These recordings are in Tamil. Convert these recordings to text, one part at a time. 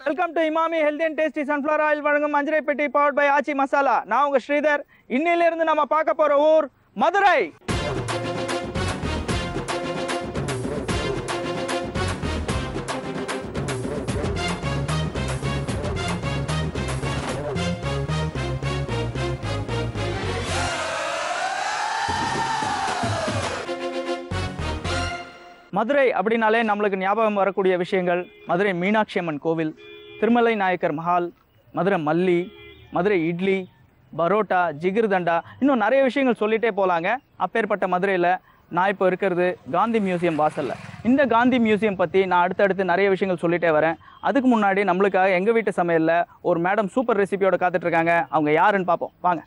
Welcome to Emami healthy and tasty sunflower oil வழங்கும் மஞ்சரை பெட்டி பவர்ட் பை ஆச்சி மசாலா நான் உங்க ஸ்ரீதர் இன்னில இருந்து நம்ம பார்க்க போற ஊர் மதுரை மதுரை அப்படின்னாலே நம்மளுக்கு ஞாபகம் வரக்கூடிய விஷயங்கள் மதுரை மீனாட்சி அம்மன் கோவில் திருமலை நாயக்கர் மஹால் மதுரை மல்லி மதுரை இட்லி பரோட்டா ஜிகிர்தண்டா இன்னும் நிறைய விஷயங்கள் சொல்லிட்டே போகலாங்க அப்பேற்பட்ட மதுரையில் நான் இப்போ இருக்கிறது காந்தி மியூசியம் வாசலில் இந்த காந்தி மியூசியம் பற்றி நான் அடுத்தடுத்து நிறைய விஷயங்கள் சொல்லிட்டே வரேன் அதுக்கு முன்னாடி நம்மளுக்காக எங்கள் வீட்டு சமையலில் ஒரு மேடம் சூப்பர் ரெசிபியோட காத்துட்டு இருக்காங்க அவங்க யாருன்னு பார்ப்போம் வாங்க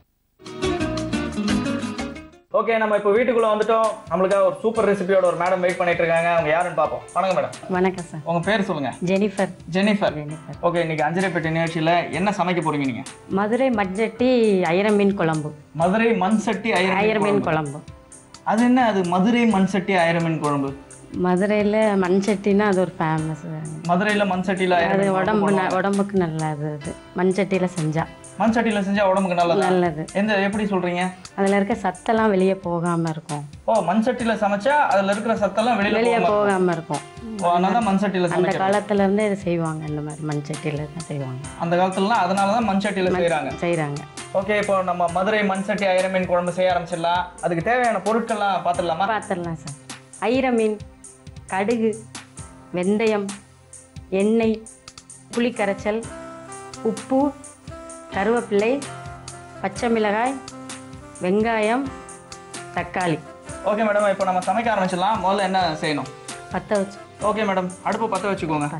ஓகே நம்ம இப்போ வீட்டுக்குள்ள வந்துட்டோம் நம்மளுக்காக ஒரு சூப்பர் ரெசிபியோட ஒரு மேடம் வெயிட் பண்ணிட்டு இருக்காங்க அவங்க யாருன்னு பார்ப்போம் வணக்கம் மேடம் வணக்கம் சார் உங்க பேர் சொல்லுங்க ஜெனிஃபர் ஜெனிஃபர் ஜெனிஃபர் ஓகே இன்னைக்கு அஞ்சரைப்பேட்டை நிகழ்ச்சியில என்ன சமைக்க போறீங்க நீங்க மதுரை மட்ஜட்டி ஐர மீன் குழம்பு மதுரை மண் சட்டி ஐர ஆயிரம் மீன் குழம்பு அது என்ன அது மதுரை மண் சட்டி ஆயிரம் மீன் குழம்பு மதுரையில் மண் சட்டினா அது ஒரு ஃபேமஸ் மதுரையில மண் சட்டியில ஆயிரம் அது மீன் குழம்பு உடம்பு ந- போடுவாங்க. உடம்புக்கு நல்லது அது மண் சட்டியில் செஞ்சா மண் சட்டியில செஞ்சா உடம்புக்கு நல்லதா நல்லது எந்த எப்படி சொல்றீங்க அதில் இருக்க சத்தெல்லாம் வெளியே போகாமல் இருக்கும் ஓ மண் சட்டியில சமைச்சா அதுல இருக்கிற சத்தெல்லாம் வெளியில வெளியே போகாம போகாமல் இருக்கும் ஓ, அதனால தான் மண் சட்டியில அந்த சமைக்கிறோம் காலத்துல இருந்தே இது செய்வாங்க இந்த மாதிரி மண் சட்டியில் தான் செய்வாங்க அந்த காலத்துலலாம் அதனால தான் மண் சட்டியில செய்றாங்க செய்கிறாங்க ஓகே இப்போ நம்ம மதுரை மண் சட்டி ஆயிரம் மீன் குழம்பு செய்ய ஆரம்பிச்சிடலாம் அதுக்கு தேவையான பொருட்கள்லாம் பார்த்துடலாமா பார்த்துடலாம் சார் ஐர மீன் கடுகு வெந்தயம் எண்ணெய் புளிக்கரைச்சல் உப்பு கருவேப்பிலை பச்சை மிளகாய் வெங்காயம் தக்காளி ஓகே மேடம் இப்போ நம்ம சமைக்க ஆரம்பிச்சிடலாம் முதல்ல என்ன செய்யணும் பற்ற வச்சு ஓகே மேடம் அடுப்பு பற்ற வச்சுக்கோங்க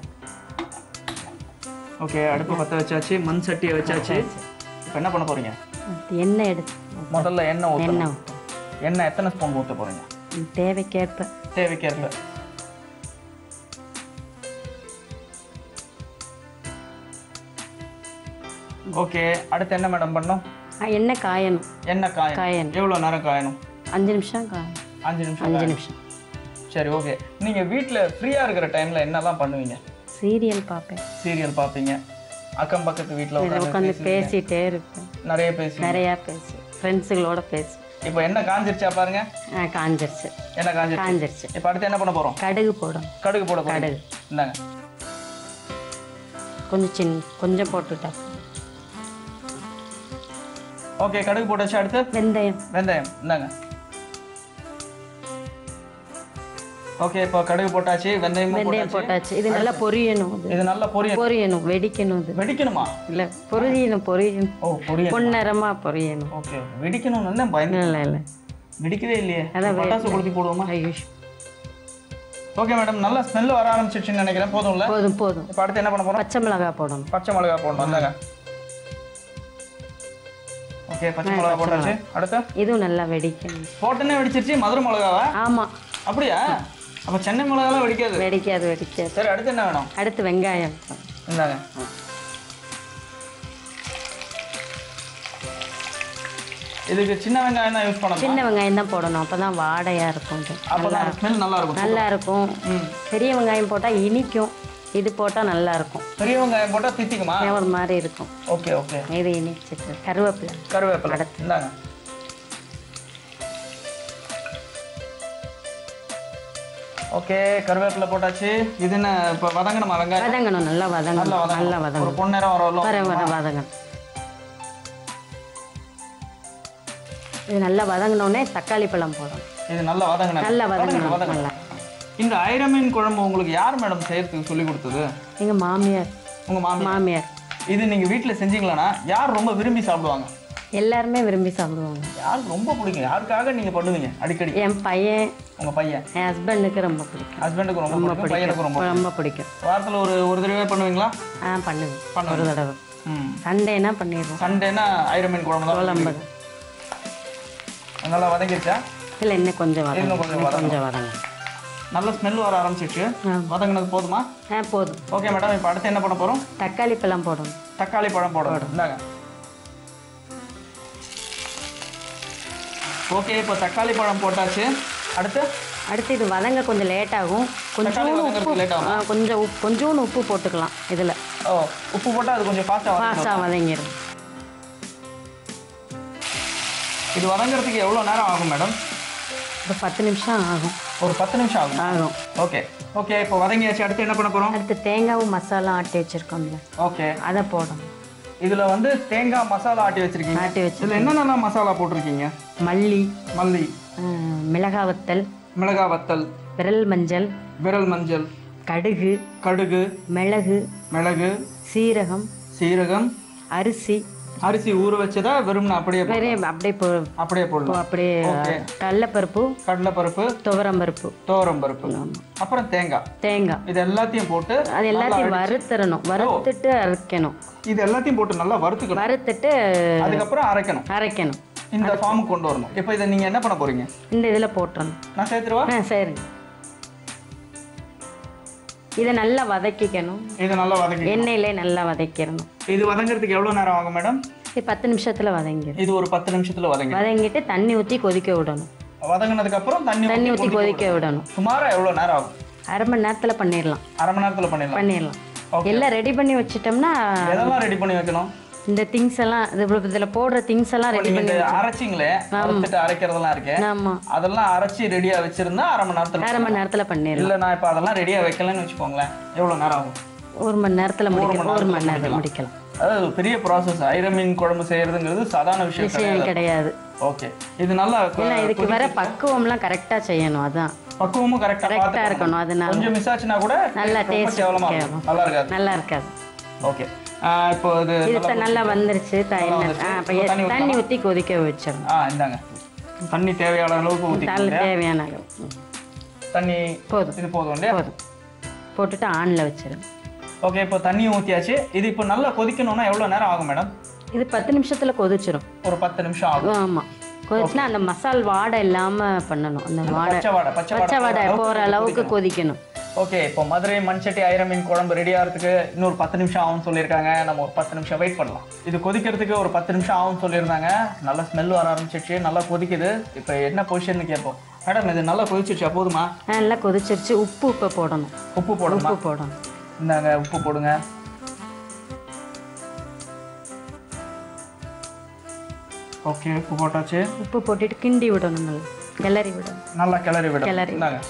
ஓகே அடுப்பு பற்ற வச்சாச்சு மண் சட்டியை வச்சாச்சு இப்போ என்ன பண்ண போறீங்க எண்ணெய் எடுத்து முதல்ல எண்ணெய் ஊற்றணும் எண்ணெய் ஊற்றும் எண்ணெய் எத்தனை ஸ்பூன் ஊற்ற போறீங்க தேவைக்கேற்ப தேவைக்கேற்ப ஓகே அடுத்து என்ன மேடம் பண்ணணும் ஆ, எண்ணெய் காயணும் எண்ணெய் காயணும் காயணும் எவ்வளோ நேரம் காயணும் அஞ்சு நிமிஷம் காயணும் அஞ்சு நிமிஷம் அஞ்சு காயணும். நிமிஷம் சரி ஓகே நீங்கள் வீட்டில் ஃப்ரீயாக இருக்கிற டைமில் என்னெல்லாம் பண்ணுவீங்க சீரியல் பார்ப்பேன் சீரியல் பார்ப்பீங்க அக்கம் பக்கத்து வீட்டில் இதில் உட்காந்து உட்காந்து பேசிகிட்டே இருப்பேன் நிறைய பேசி நிறையா பேசு ஃப்ரெண்ட்ஸுகளோட பேசு இப்போ என்ன காஞ்சிருச்சா பாருங்க ஆ, காஞ்சிருச்சு என்ன காஞ்சிருச்சு காஞ்சிருச்சு இப்போ அடுத்து என்ன பண்ண போகிறோம் கடுகு போடும் கடுகு போட போறீங்க கடுகு இந்தாங்க கொஞ்சம் சின்ன கொஞ்சம் போட்டுட்டா ஓகே கடுகு போட்டாச்சு அடுத்து வெந்தயம் வெந்தயம் இந்தாங்க ஓகே இப்போ கடுகு போட்டாச்சு வெந்தயமும் வெந்தயம் போட்டாச்சு போட்டாச்சு இது நல்லா பொரியணும் இது இது நல்லா பொரிய பொரியணும் வெடிக்கணும் இது வெடிக்கணுமா இல்லை பொரியணும் பொரியணும் ஓ பொரிய பொன்னிறமா பொரியணும் ஓகே வெடிக்கணும்னு தான் பயந்து இல்லை இல்லை வெடிக்கவே இல்லையே அதான் வே- பட்டாசு கொளுத்தி போடுவோமா ஐயோ ஓகே மேடம் நல்லா ஸ்மெல் வர ஆரம்பிச்சிருச்சுன்னு நினைக்கிறேன் போதும்ல போதும் போதும் இப்போ அடுத்து என்ன பண்ண போறோம் பச்சை மிளகாய் போடணும் பச்சை மிளகா போடணும் இந்தாங்க ஓகே பச்சை மிளகா போட்டாச்சு அடுத்து இதுவும் நல்லா வெடிக்கணும் போட்டனே வெடிச்சிருச்சு மதுரை மிளகாவா ஆமாம் அப்படியா அப்ப சென்னை மிளகாலாம் வெடிக்காது வெடிக்காது வெடிக்காது சரி அடுத்து என்ன வேணும் அடுத்து வெங்காயம் இந்தாங்க இதுக்கு சின்ன வெங்காயம் தான் யூஸ் பண்ணணும் சின்ன வெங்காயம் தான் போடணும் அப்போ தான் வாடையாக இருக்கும் இது அப்பதான் ஸ்மெல் நல்லா இருக்கும் நல்லா இருக்கும் பெரிய வெங்காயம் போட்டால் இனிக்கும் இது போட்டால் நல்லா இருக்கும் பெரிய வெங்காயம் போட்டா தித்திக்குமா ஒரு மாதிரி இருக்கும் ஓகே ஓகே இது இனிச்சிட்டு கருவேப்பிலை கருவேப்பிலை இந்தாங்க ஓகே கருவேப்பிலை போட்டாச்சு இது என்ன இப்போ வதங்கணுமா வெங்காயம் வதங்கணும் நல்லா வதங்கணும் நல்லா வதங்கணும். நல்லா ஒரு வதங்கணும் பொன்னிறம் வரலும் வர வர வதங்கணும் இது நல்லா வதங்கினோடனே தக்காளி பழம் போடணும் இது நல்லா வதங்கின நல்லா வதங்கணும் நல்லா இந்த ஐரமீன் குழம்பு உங்களுக்கு யார் மேடம் செய்யறதுக்கு சொல்லி கொடுத்தது எங்கள் மாமியார் உங்க மாமி மாமியார் இது நீங்க வீட்ல செஞ்சீங்களான்னா யார் ரொம்ப விரும்பி சாப்பிடுவாங்க எல்லாருமே விரும்பி சாப்பிடுவாங்க யாருக்கு ரொம்ப பிடிக்கும் யாருக்காக நீங்க பண்ணுவீங்க அடிக்கடி என் பையன் உங்க பையன் என் ஹஸ்பண்டுக்கு ரொம்ப பிடிக்கும் ஹஸ்பண்டுக்கு ரொம்ப ரொம்ப பிடிக்கும் பையனுக்கு ரொம்ப பிடிக்கும் ரொம்ப பிடிக்கும் வாரத்துல ஒரு ஒரு தடவை பண்ணுவீங்களா ஆ பண்ணுவேன் பண்ணுவேன். ஒரு தடவை ம் சண்டேனா பண்ணிடுவோம் சண்டேனா ஐரமீன் குழம்பு தான் குழம்பு நல்லா வதங்கிருச்சா இல்லை இன்னும் கொஞ்சம் வதங்க இன்னும் கொஞ்சம் இன்னும் கொஞ்சம் வதங்க நல்ல ஸ்மெல் வர ஆரம்பிச்சிருச்சு ஆ. வதங்கினது போதுமா ஆ போதும் ஓகே மேடம் இப்போ அடுத்து என்ன பண்ண போறோம் தக்காளி பழம் போடணும் தக்காளி பழம் போடணும் இந்தாங்க ஓகே இப்போ தக்காளி பழம் போட்டாச்சு அடுத்து அடுத்து இது வதங்க கொஞ்சம் லேட் ஆகும் தக்காளி கொஞ்சோண்டு உப்பு வதங்கறதுக்கு லேட் ஆகும் ஆ, கொஞ்சம் உப்பு கொஞ்சோண்டு உப்பு போட்டுக்கலாம் இதில் ஓ உப்பு போட்டால் அது கொஞ்சம் ஃபாஸ்ட்டாக வதங்க ஃபாஸ்ட்டாக வதங்கிடும் இது வதங்குறதுக்கு எவ்வளோ நேரம் ஆகும் மேடம் ஒரு பத்து நிமிஷம் ஆகும் ஒரு பத்து நிமிஷம் ஆகும் ஆகும் ஓகே ஓகே இப்போ வதங்கியாச்சு அடுத்து என்ன பண்ண போகிறோம் அடுத்து தேங்காவும் மசாலா ஆட்டி வச்சுருக்கோம்ல ஓகே அதை போடணும் இதில் வந்து தேங்காய் மசாலா ஆட்டி வச்சிருக்கீங்க ஆட்டி வச்சு இதில் என்னென்ன மசாலா போட்டிருக்கீங்க மல்லி மல்லி அஹ், மிளகாய் வத்தல் மிளகாய் வத்தல் விரல் மஞ்சள் விரல் மஞ்சள் கடுகு கடுகு மிளகு மிளகு சீரகம் சீரகம் அரிசி அரிசி ஊற வச்சதா வெறும்னா அப்படியே போ- வேறே அப்படியே போ அப்படியே போடலாம் அப்படியே Okay. கடலைப்பருப்பு கடலைப்பருப்பு துவரம்பருப்பு துவரம் பருப்பு அப்புறம் தேங்காய் தேங்காய் இது எல்லாத்தையும் போட்டு அது எல்லாத்தையும் வறுத்துறணும் வறுத்துட்டு அரைக்கணும் இது எல்லாத்தையும் போட்டு நல்லா வறுத்துக்கணும் வறுத்துட்டு அதுக்கப்புறம் அரைக்கணும் அரைக்கணும் இந்த ஃபார்முக்கு கொண்டு வரணும் இப்போ இதை நீங்க என்ன பண்ண போறீங்க இந்த இதில் போட்டுறணும் நான் சேர்த்துருவா ஆ சரி இதை நல்லா வதக்கிக்கணும் இது நல்லா வதக்கி எண்ணெயிலே நல்லா வதக்கிடணும் இது வதங்குறதுக்கு எவ்வளவு நேரம் ஆகும் மேடம் இது பத்து நிமிஷத்தில் வதங்கிடும் இது ஒரு பத்து நிமிஷத்துல வதங்கி வதங்கிட்டு தண்ணி ஊற்றி கொதிக்க விடணும் வதங்கினதுக்கு அப்புறம் தண்ணி தண்ணி ஊத்தி ஊற்றி கொதிக்க விடணும் சுமாரா எவ்வளவு நேரம் ஆகும் அரை மணி நேரத்தில் பண்ணிடலாம் அரை மணி நேரத்துல பண்ணிடலாம் பண்ணிடலாம் Okay. எல்லாம் ரெடி பண்ணி வச்சிட்டோம்னா எதெல்லாம் ரெடி பண்ணி வைக்கணும் இந்த திங்ஸ் எல்லாம் இது இதில் போடுற திங்ஸ் எல்லாம் ரெடி நீங்க பண்ணி இந்த அரைச்சிங்களே வறுத்துட்டு அரைக்கிறதெல்லாம் இருக்கே ஆமாம் அதெல்லாம் அரைச்சி ரெடியா வச்சிருந்தா அரை மணி நேரத்துல அரை மணி நேரத்தில் பண்ணிடலாம் இல்ல நான் இப்ப அதெல்லாம் ரெடியா வைக்கலன்னு வச்சுக்கோங்களேன் எவ்வளவு நேரம் ஆகும் ஒரு மணி நேரத்தில் முடிக்கலாம் ஒரு மணி நேரத்தில் முடிக்கலாம் அதாவது ஒரு பெரிய ப்ராசஸ் ஐர மீன் குழம்பு செய்யறதுங்கிறது சாதாரண விஷயம் கிடையாது விஷயம் கிடையாது ஓகே இது நல்லா கொ- ஏன்னா இதுக்கு வர பக்குவம்லாம் கரெக்டாக செய்யணும் அதான் பக்குவமும் கரெக்டா கரெக்டாக இருக்கணும் அதனால கொஞ்சம் மிஸ் ஆச்சுன்னா கூட நல்லா ரொம்ப taste கேவலமா கேவலம். இருக்கும் நல்லா இருக்காது நல்லா இருக்காது ஓகே இப்போ இது இது த- நல்லா வந்துருச்சு த- என்ன- வந்துருச்சு. ஆ, அப்ப இப்போ எ- தண்ணி தண்ணி ஊற்றி கொதிக்க வச்சிடணும் ஆ இந்தாங்க தண்ணி தேவையான அளவுக்கு ஊற்றி தண்ணி தேவையான அளவு ம், தண்ணி போதும் இது போதும் இல்லையா போதும் போட்டுட்டு ஆனில் வச்சிருங்க ஓகே இப்போ தண்ணி ஊற்றியாச்சு இது இப்போ நல்லா கொதிக்கணும்னா எவ்வளோ நேரம் ஆகும் மேடம் இது பத்து நிமிஷத்தில் கொதிச்சிரும் ஒரு பத்து நிமிஷம் ஆகும் ஆமாம் கொதிச்சுனா அந்த மசால் வாடை இல்லாமல் பண்ணணும் அந்த வாடை பச்சை வாடை பச்சை பச்சை வாடை வாடை போகிற அளவுக்கு கொதிக்கணும் ஓகே இப்போ மதுரை மண்சட்டி ஐர மீன் குழம்பு ரெடி ஆகிறதுக்கு இன்னொரு பத்து நிமிஷம் ஆகும்னு சொல்லியிருக்காங்க நம்ம ஒரு பத்து நிமிஷம் வெயிட் பண்ணலாம் இது கொதிக்கிறதுக்கு ஒரு பத்து நிமிஷம் ஆகும்னு சொல்லியிருந்தாங்க நல்லா ஸ்மெல் வர ஆரம்பிச்சிச்சு நல்லா கொதிக்குது இப்போ என்ன பொசிஷன் கேட்போம் மேடம் இது நல்லா கொதிச்சிருச்சா போதுமா நல்லா கொதிச்சிருச்சு உப்பு உப்பு போடணும் உப்பு போடணுமா உப்பு போடணும் இந்தாங்க உப்பு போடுங்க ஓகே உப்பு போட்டாச்சு உப்பு போட்டுட்டு கிண்டி விடணும் நல்லா கிளறி விடணும் நல்லா கிளறி விடும் கிளறி. இந்தாங்க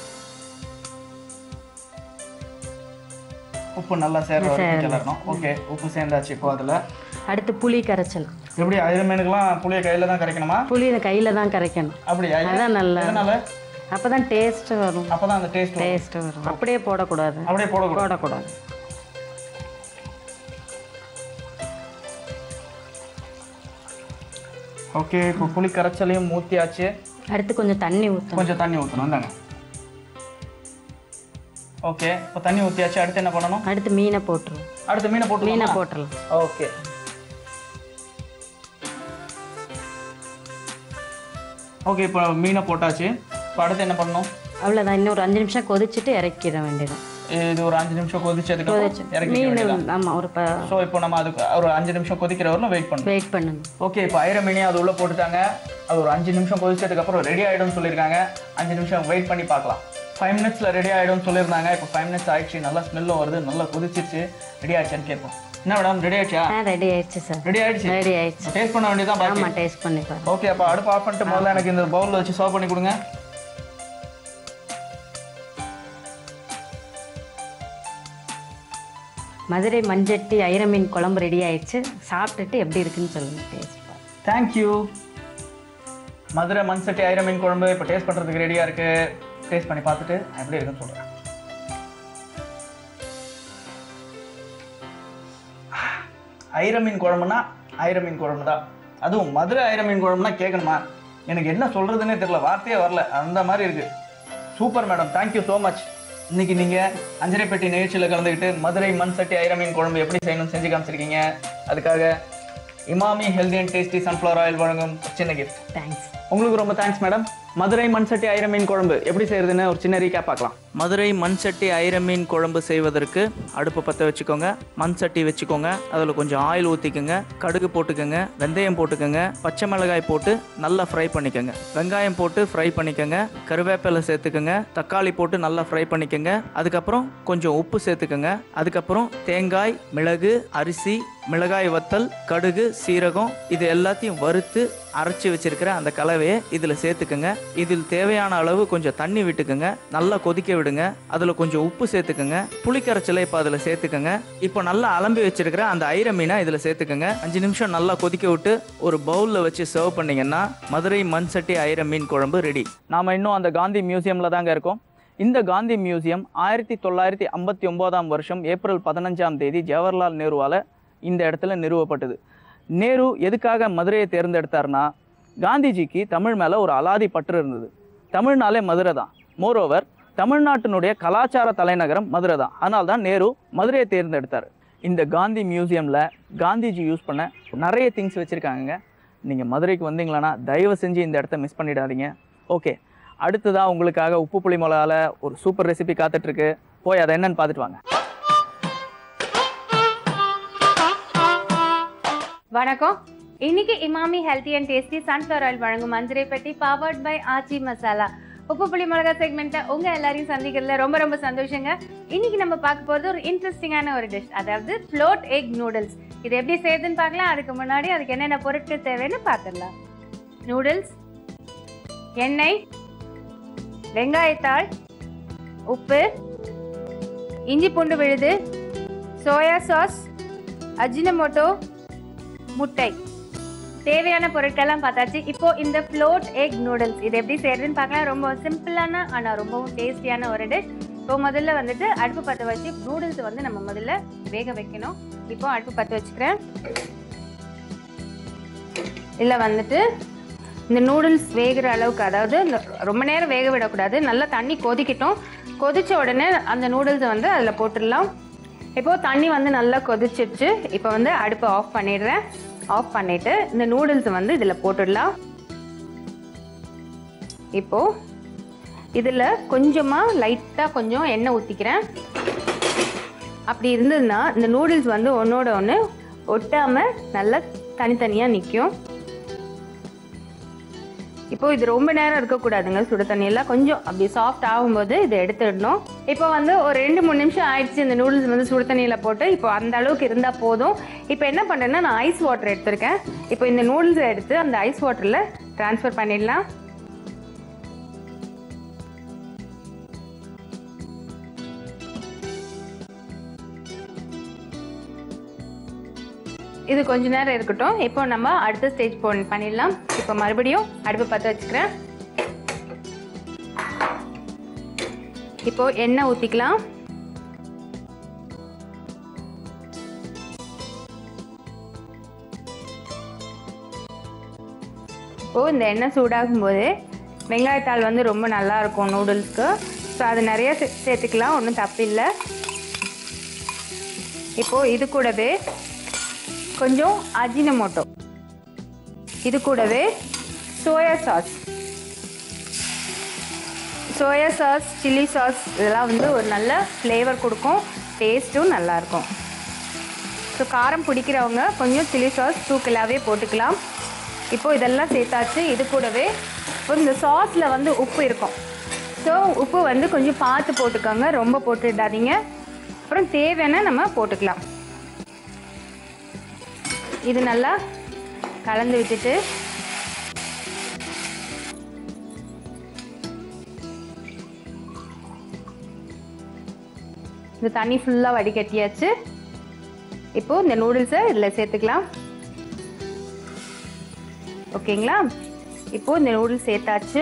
உப்பு நல்லா சேர்ற வரைக்கும் கிளறணும் ஓகே உப்பு சேர்ந்தாச்சு இப்போ அதில் அடுத்து புளி கரைச்சல் எப்படி ஐர மீனுக்கெல்லாம் புளியை கையில் தான் கரைக்கணுமா புளி இந்த கையில் தான் கரைக்கணும் அப்படியா அதான் நல்லா எதனால அப்போ தான் டேஸ்ட் வரும் அப்போ தான் அந்த டேஸ்ட் டேஸ்ட் வரும் அப்படியே போடக்கூடாது அப்படியே போடக்கூடாது போடக்கூடாது ஓகே இப்போ புளி கரைச்சலையும் ஊற்றியாச்சு அடுத்து கொஞ்சம் தண்ணி ஊற்றணும் கொஞ்சம் தண்ணி ஊற்றணும் இந்தாங்க ஓகே இப்போ தண்ணி ஊற்றியாச்சு அடுத்து என்ன பண்ணணும் அடுத்து மீனை போட்டுருவோம் அடுத்து மீனை போட்டு மீனை போட்டுடலாம் ஓகே ஓகே இப்போ மீனை போட்டாச்சு இப்போ அடுத்து என்ன பண்ணணும் அவ்வளோதான் இன்னும் ஒரு அஞ்சு நிமிஷம் கொதிச்சுட்டு இறக்கிட வேண்டியதுதான் இது ஒரு அஞ்சு நிமிஷம் கொதிச்சதுக்கு கொதிச்சு அப்புறம் இறக்கி மீன் ஆமாம் ஒரு ப ஸோ இப்போ நம்ம அதுக்கு ஒரு அஞ்சு நிமிஷம் கொதிக்கிற வரலும் வெயிட் பண்ணணும் வெயிட் பண்ணணும் ஓகே இப்போ ஐர மீனே அது உள்ளே போட்டுட்டாங்க அது ஒரு அஞ்சு நிமிஷம் கொதிச்சதுக்கு அப்புறம் ரெடி ஆகிடும்னு சொல்லியிருக்காங்க அஞ்சு நிமிஷம் வெயிட் பண்ணி பார்க்கலாம் ஃபைவ் மினிட்ஸில் ரெடி ஆகிடும்னு சொல்லியிருந்தாங்க இப்போ ஃபைவ் மினிட்ஸ் ஆயிடுச்சு நல்லா ஸ்மெல்லும் வருது நல்லா கொதிச்சிருச்சு ரெடி ஆயிடுச்சான்னு கேட்போம் என்ன மேடம் ரெடி ஆயிடுச்சா ஆ ரெடி ஆயிடுச்சு சார் ரெடி ஆயிடுச்சு ரெடி ஆயிடுச்சு டேஸ்ட் பண்ண வேண்டியதான் பாக்கி ஆமாம் டேஸ்ட் பண்ணி பாருங்க ஓகே அப்போ அடுப்பு ஆஃப் பண்ணிட்டு முதல்ல எனக்கு இந்த பவுலில் வச்சு சர்வ் பண்ணி கொடுங்க மதுரை மஞ்சட்டி ஐர மீன் குழம்பு ரெடி ஆயிடுச்சு சாப்பிட்டுட்டு எப்படி இருக்குன்னு சொல்லுங்க டேஸ்ட் தேங்க்யூ மதுரை மண் சட்டி ஐர மீன் குழம்பு இப்போ டேஸ்ட் பண்ணுறதுக்கு ரெடியாக இருக்கு டேஸ்ட் பண்ணி பார்த்துட்டு நான் எப்படி இருக்குன்னு சொல்கிறேன் ஐர மீன் குழம்புனா ஐர மீன் குழம்பு தான் அதுவும் மதுரை ஐர மீன் குழம்புனா கேட்கணுமா எனக்கு என்ன சொல்கிறதுனே தெரியல வார்த்தையே வரல அந்த மாதிரி இருக்கு super madam thank you so much இன்னைக்கு நீங்கள் அஞ்சரைப்பட்டி நிகழ்ச்சியில் கலந்துக்கிட்டு மதுரை மண் சட்டி ஐர மீன் குழம்பு எப்படி செய்யணும்னு செஞ்சு காமிச்சிருக்கீங்க அதுக்காக Emami healthy and tasty sunflower oil வழங்கும் ஒரு சின்ன கிஃப்ட் தேங்க்ஸ் உங்களுக்கு ரொம்ப தேங்க்ஸ் மேடம் மதுரை மண் சட்டி ஐர மீன் குழம்பு எப்படி செய்யறதுன்னு ஒரு சின்ன ரீகேப் பார்க்கலாம் மதுரை மண் சட்டி ஐர மீன் குழம்பு செய்வதற்கு அடுப்பு பற்ற வச்சுக்கோங்க மண் சட்டி வச்சுக்கோங்க அதில் கொஞ்சம் ஆயில் ஊற்றிக்கோங்க கடுகு போட்டுக்கோங்க வெந்தயம் போட்டுக்கோங்க பச்சை மிளகாய் போட்டு நல்லா ஃப்ரை பண்ணிக்கோங்க வெங்காயம் போட்டு ஃப்ரை பண்ணிக்கோங்க கருவேப்பிலை சேர்த்துக்கோங்க தக்காளி போட்டு நல்லா ஃப்ரை பண்ணிக்கோங்க அதுக்கப்புறம் கொஞ்சம் உப்பு சேர்த்துக்கோங்க அதுக்கப்புறம் தேங்காய் மிளகு அரிசி மிளகாய் வத்தல் கடுகு சீரகம் இது எல்லாத்தையும் வறுத்து அரைச்சி வச்சிருக்கிற அந்த கலவையை இதில் சேர்த்துக்கோங்க இதில் தேவையான அளவு கொஞ்சம் தண்ணி விட்டுக்குங்க நல்லா கொதிக்க விடுங்க அதில் கொஞ்சம் உப்பு சேர்த்துக்கோங்க புளிக்கரைச்சலை இப்போ அதில் சேர்த்துக்கோங்க இப்போ நல்லா அலம்பி வச்சிருக்கிற அந்த ஐர மீனை இதில் சேர்த்துக்கோங்க அஞ்சு நிமிஷம் நல்லா கொதிக்க விட்டு ஒரு பவுலில் வச்சு சர்வ் பண்ணீங்கன்னா மதுரை மண் சட்டி ஐர மீன் குழம்பு ரெடி நாம் இன்னும் அந்த காந்தி மியூசியமில் தாங்க இருக்கோம் இந்த காந்தி மியூசியம் ஆயிரத்தி தொள்ளாயிரத்தி ஐம்பத்தி ஒம்போதாம் வருஷம் ஏப்ரல் பதினஞ்சாம் தேதி ஜவஹர்லால் நேருவால் இந்த இடத்துல நிறுவப்பட்டது நேரு எதுக்காக மதுரையை தேர்ந்தெடுத்தார்னா காந்திஜிக்கு தமிழ் மேலே ஒரு அலாதி பற்று இருந்தது தமிழ்னாலே மதுரை தான் மோரோவர் தமிழ்நாட்டினுடைய கலாச்சார தலைநகரம் மதுரை தான் அதனால தான் நேரு மதுரையை தேர்ந்தெடுத்தார் இந்த காந்தி மியூசியமில் காந்திஜி யூஸ் பண்ண நிறைய திங்ஸ் வச்சுருக்காங்க நீங்கள் மதுரைக்கு வந்தீங்களன்னா தயவு செஞ்சு இந்த இடத்த மிஸ் பண்ணிடாதீங்க ஓகே அடுத்ததாக உங்களுக்காக உப்பு புளி மிளகால ஒரு சூப்பர் ரெசிபி காத்துட்ருக்கு போய் அதை என்னன்னு பார்த்துட்டு வாங்க வணக்கம் இன்னைக்கு Emami healthy and tasty sunflower oil வழங்கும் மஞ்சரை பெட்டி பவர்ட் பை ஆச்சி மசாலா உப்பு புளி மிளகா செக்மெண்ட்டை உங்க எல்லாரையும் சந்திக்கிறதுல ரொம்ப ரொம்ப சந்தோஷங்க இன்னைக்கு நம்ம பார்க்க போகிறது ஒரு இன்ட்ரெஸ்டிங்கான ஒரு டிஷ் அதாவது ஃப்ளோட் எக் நூடுல்ஸ் இது எப்படி செய்யுதுன்னு பார்க்கலாம் அதுக்கு முன்னாடி அதுக்கு என்னென்ன பொருட்கள் தேவைன்னு பார்த்துடலாம் நூடுல்ஸ் எண்ணெய் வெங்காயத்தாள் உப்பு இஞ்சி பூண்டு விழுது சோயா சாஸ் அஜினமோட்டோ முட்டை தேவையான பொருட்கள்லாம் பார்த்தாச்சு இப்போ இந்த ஃப்ளோட் எக் நூடுல்ஸ் இது எப்படி செய்யறதுன்னு பார்க்கலாம் ரொம்ப சிம்பிளான ஆனால் ரொம்பவும் டேஸ்டியான ஒரு டிஷ் இப்போ முதல்ல வந்துட்டு அடுப்பு பற்ற வச்சு நூடுல்ஸ் வந்து நம்ம முதல்ல வேக வைக்கணும் இப்போ அடுப்பு பற்ற வச்சுக்கிறேன் இதில் வந்துட்டு இந்த நூடுல்ஸ் வேகிற அளவுக்கு அதாவது இந்த ரொம்ப நேரம் வேக விடக்கூடாது நல்லா தண்ணி கொதிக்கட்டும் கொதிச்ச உடனே அந்த நூடுல்ஸை வந்து அதில் போட்டுடலாம் இப்போ தண்ணி வந்து நல்லா கொதிச்சிடுச்சு இப்போ வந்து அடுப்பை ஆஃப் பண்ணிடுறேன் ஆஃப் பண்ணிட்டு இந்த நூடுல்ஸ் வந்து இதில் போட்டுடலாம் இப்போ இதில் கொஞ்சமாக லைட்டாக கொஞ்சம் எண்ணெய் ஊற்றிக்கிறேன் அப்படி இருந்ததுன்னா இந்த நூடுல்ஸ் வந்து ஒன்றோட ஒன்று ஒட்டாமல் நல்லா தனித்தனியாக நிற்கும் இப்போ இது ரொம்ப நேரம் இருக்கக்கூடாதுங்க சுடு தண்ணியெல்லாம் கொஞ்சம் அப்படி சாஃப்ட் ஆகும்போது இதை எடுத்துடணும் இப்போ வந்து ஒரு ரெண்டு மூணு நிமிஷம் ஆயிடுச்சு இந்த நூடுல்ஸ் வந்து சுடு தண்ணியில் போட்டு இப்போ அந்த அளவுக்கு இருந்தால் போதும் இப்போ என்ன பண்ணுறேன்னா நான் ஐஸ் வாட்டர் எடுத்திருக்கேன் இப்போ இந்த நூடுல்ஸை எடுத்து அந்த ஐஸ் வாட்டரில் ட்ரான்ஸ்ஃபர் பண்ணிடலாம் இது கொஞ்ச நேரம் இருக்கட்டும் இப்போ நம்ம அடுத்த ஸ்டேஜ் போ பண்ணிடலாம் இப்போ மறுபடியும் அடுப்பு பற்ற வச்சுக்கிறேன் இப்போ எண்ணெய் ஊற்றிக்கலாம் இப்போ இந்த எண்ணெய் சூடாகும் போது வெங்காயத்தாள் வந்து ரொம்ப நல்லா இருக்கும் நூடுல்ஸ்க்கு ஸோ அது நிறைய சே- சேர்த்துக்கலாம் ஒன்றும் தப்பில்லை இப்போ இது கூடவே கொஞ்சம் அஜினமோட்டோ இது கூடவே soya sauce soya sauce chilli sauce இதெல்லாம் வந்து ஒரு நல்ல ஃப்ளேவர் கொடுக்கும் டேஸ்ட்டும் நல்லாயிருக்கும் ஸோ காரம் பிடிக்கிறவங்க கொஞ்சம் சில்லி சாஸ் தூக்கலாகவே போட்டுக்கலாம் இப்போ இதெல்லாம் சேர்த்தாச்சு இது கூடவே இப்போ இந்த சாஸில் வந்து உப்பு இருக்கும் ஸோ உப்பு வந்து கொஞ்சம் பார்த்து போட்டுக்கோங்க ரொம்ப போட்டுடாதீங்க அப்புறம் தேவையான நம்ம போட்டுக்கலாம் இது நல்லா கலந்து விட்டுட்டு இந்த தண்ணி ஃபுல்லாக வடிகட்டியாச்சு இப்போ இந்த நூடுல்ஸை இதில் சேர்த்துக்கலாம் ஓகேங்களா இப்போ இந்த நூடுல்ஸ் சேர்த்தாச்சு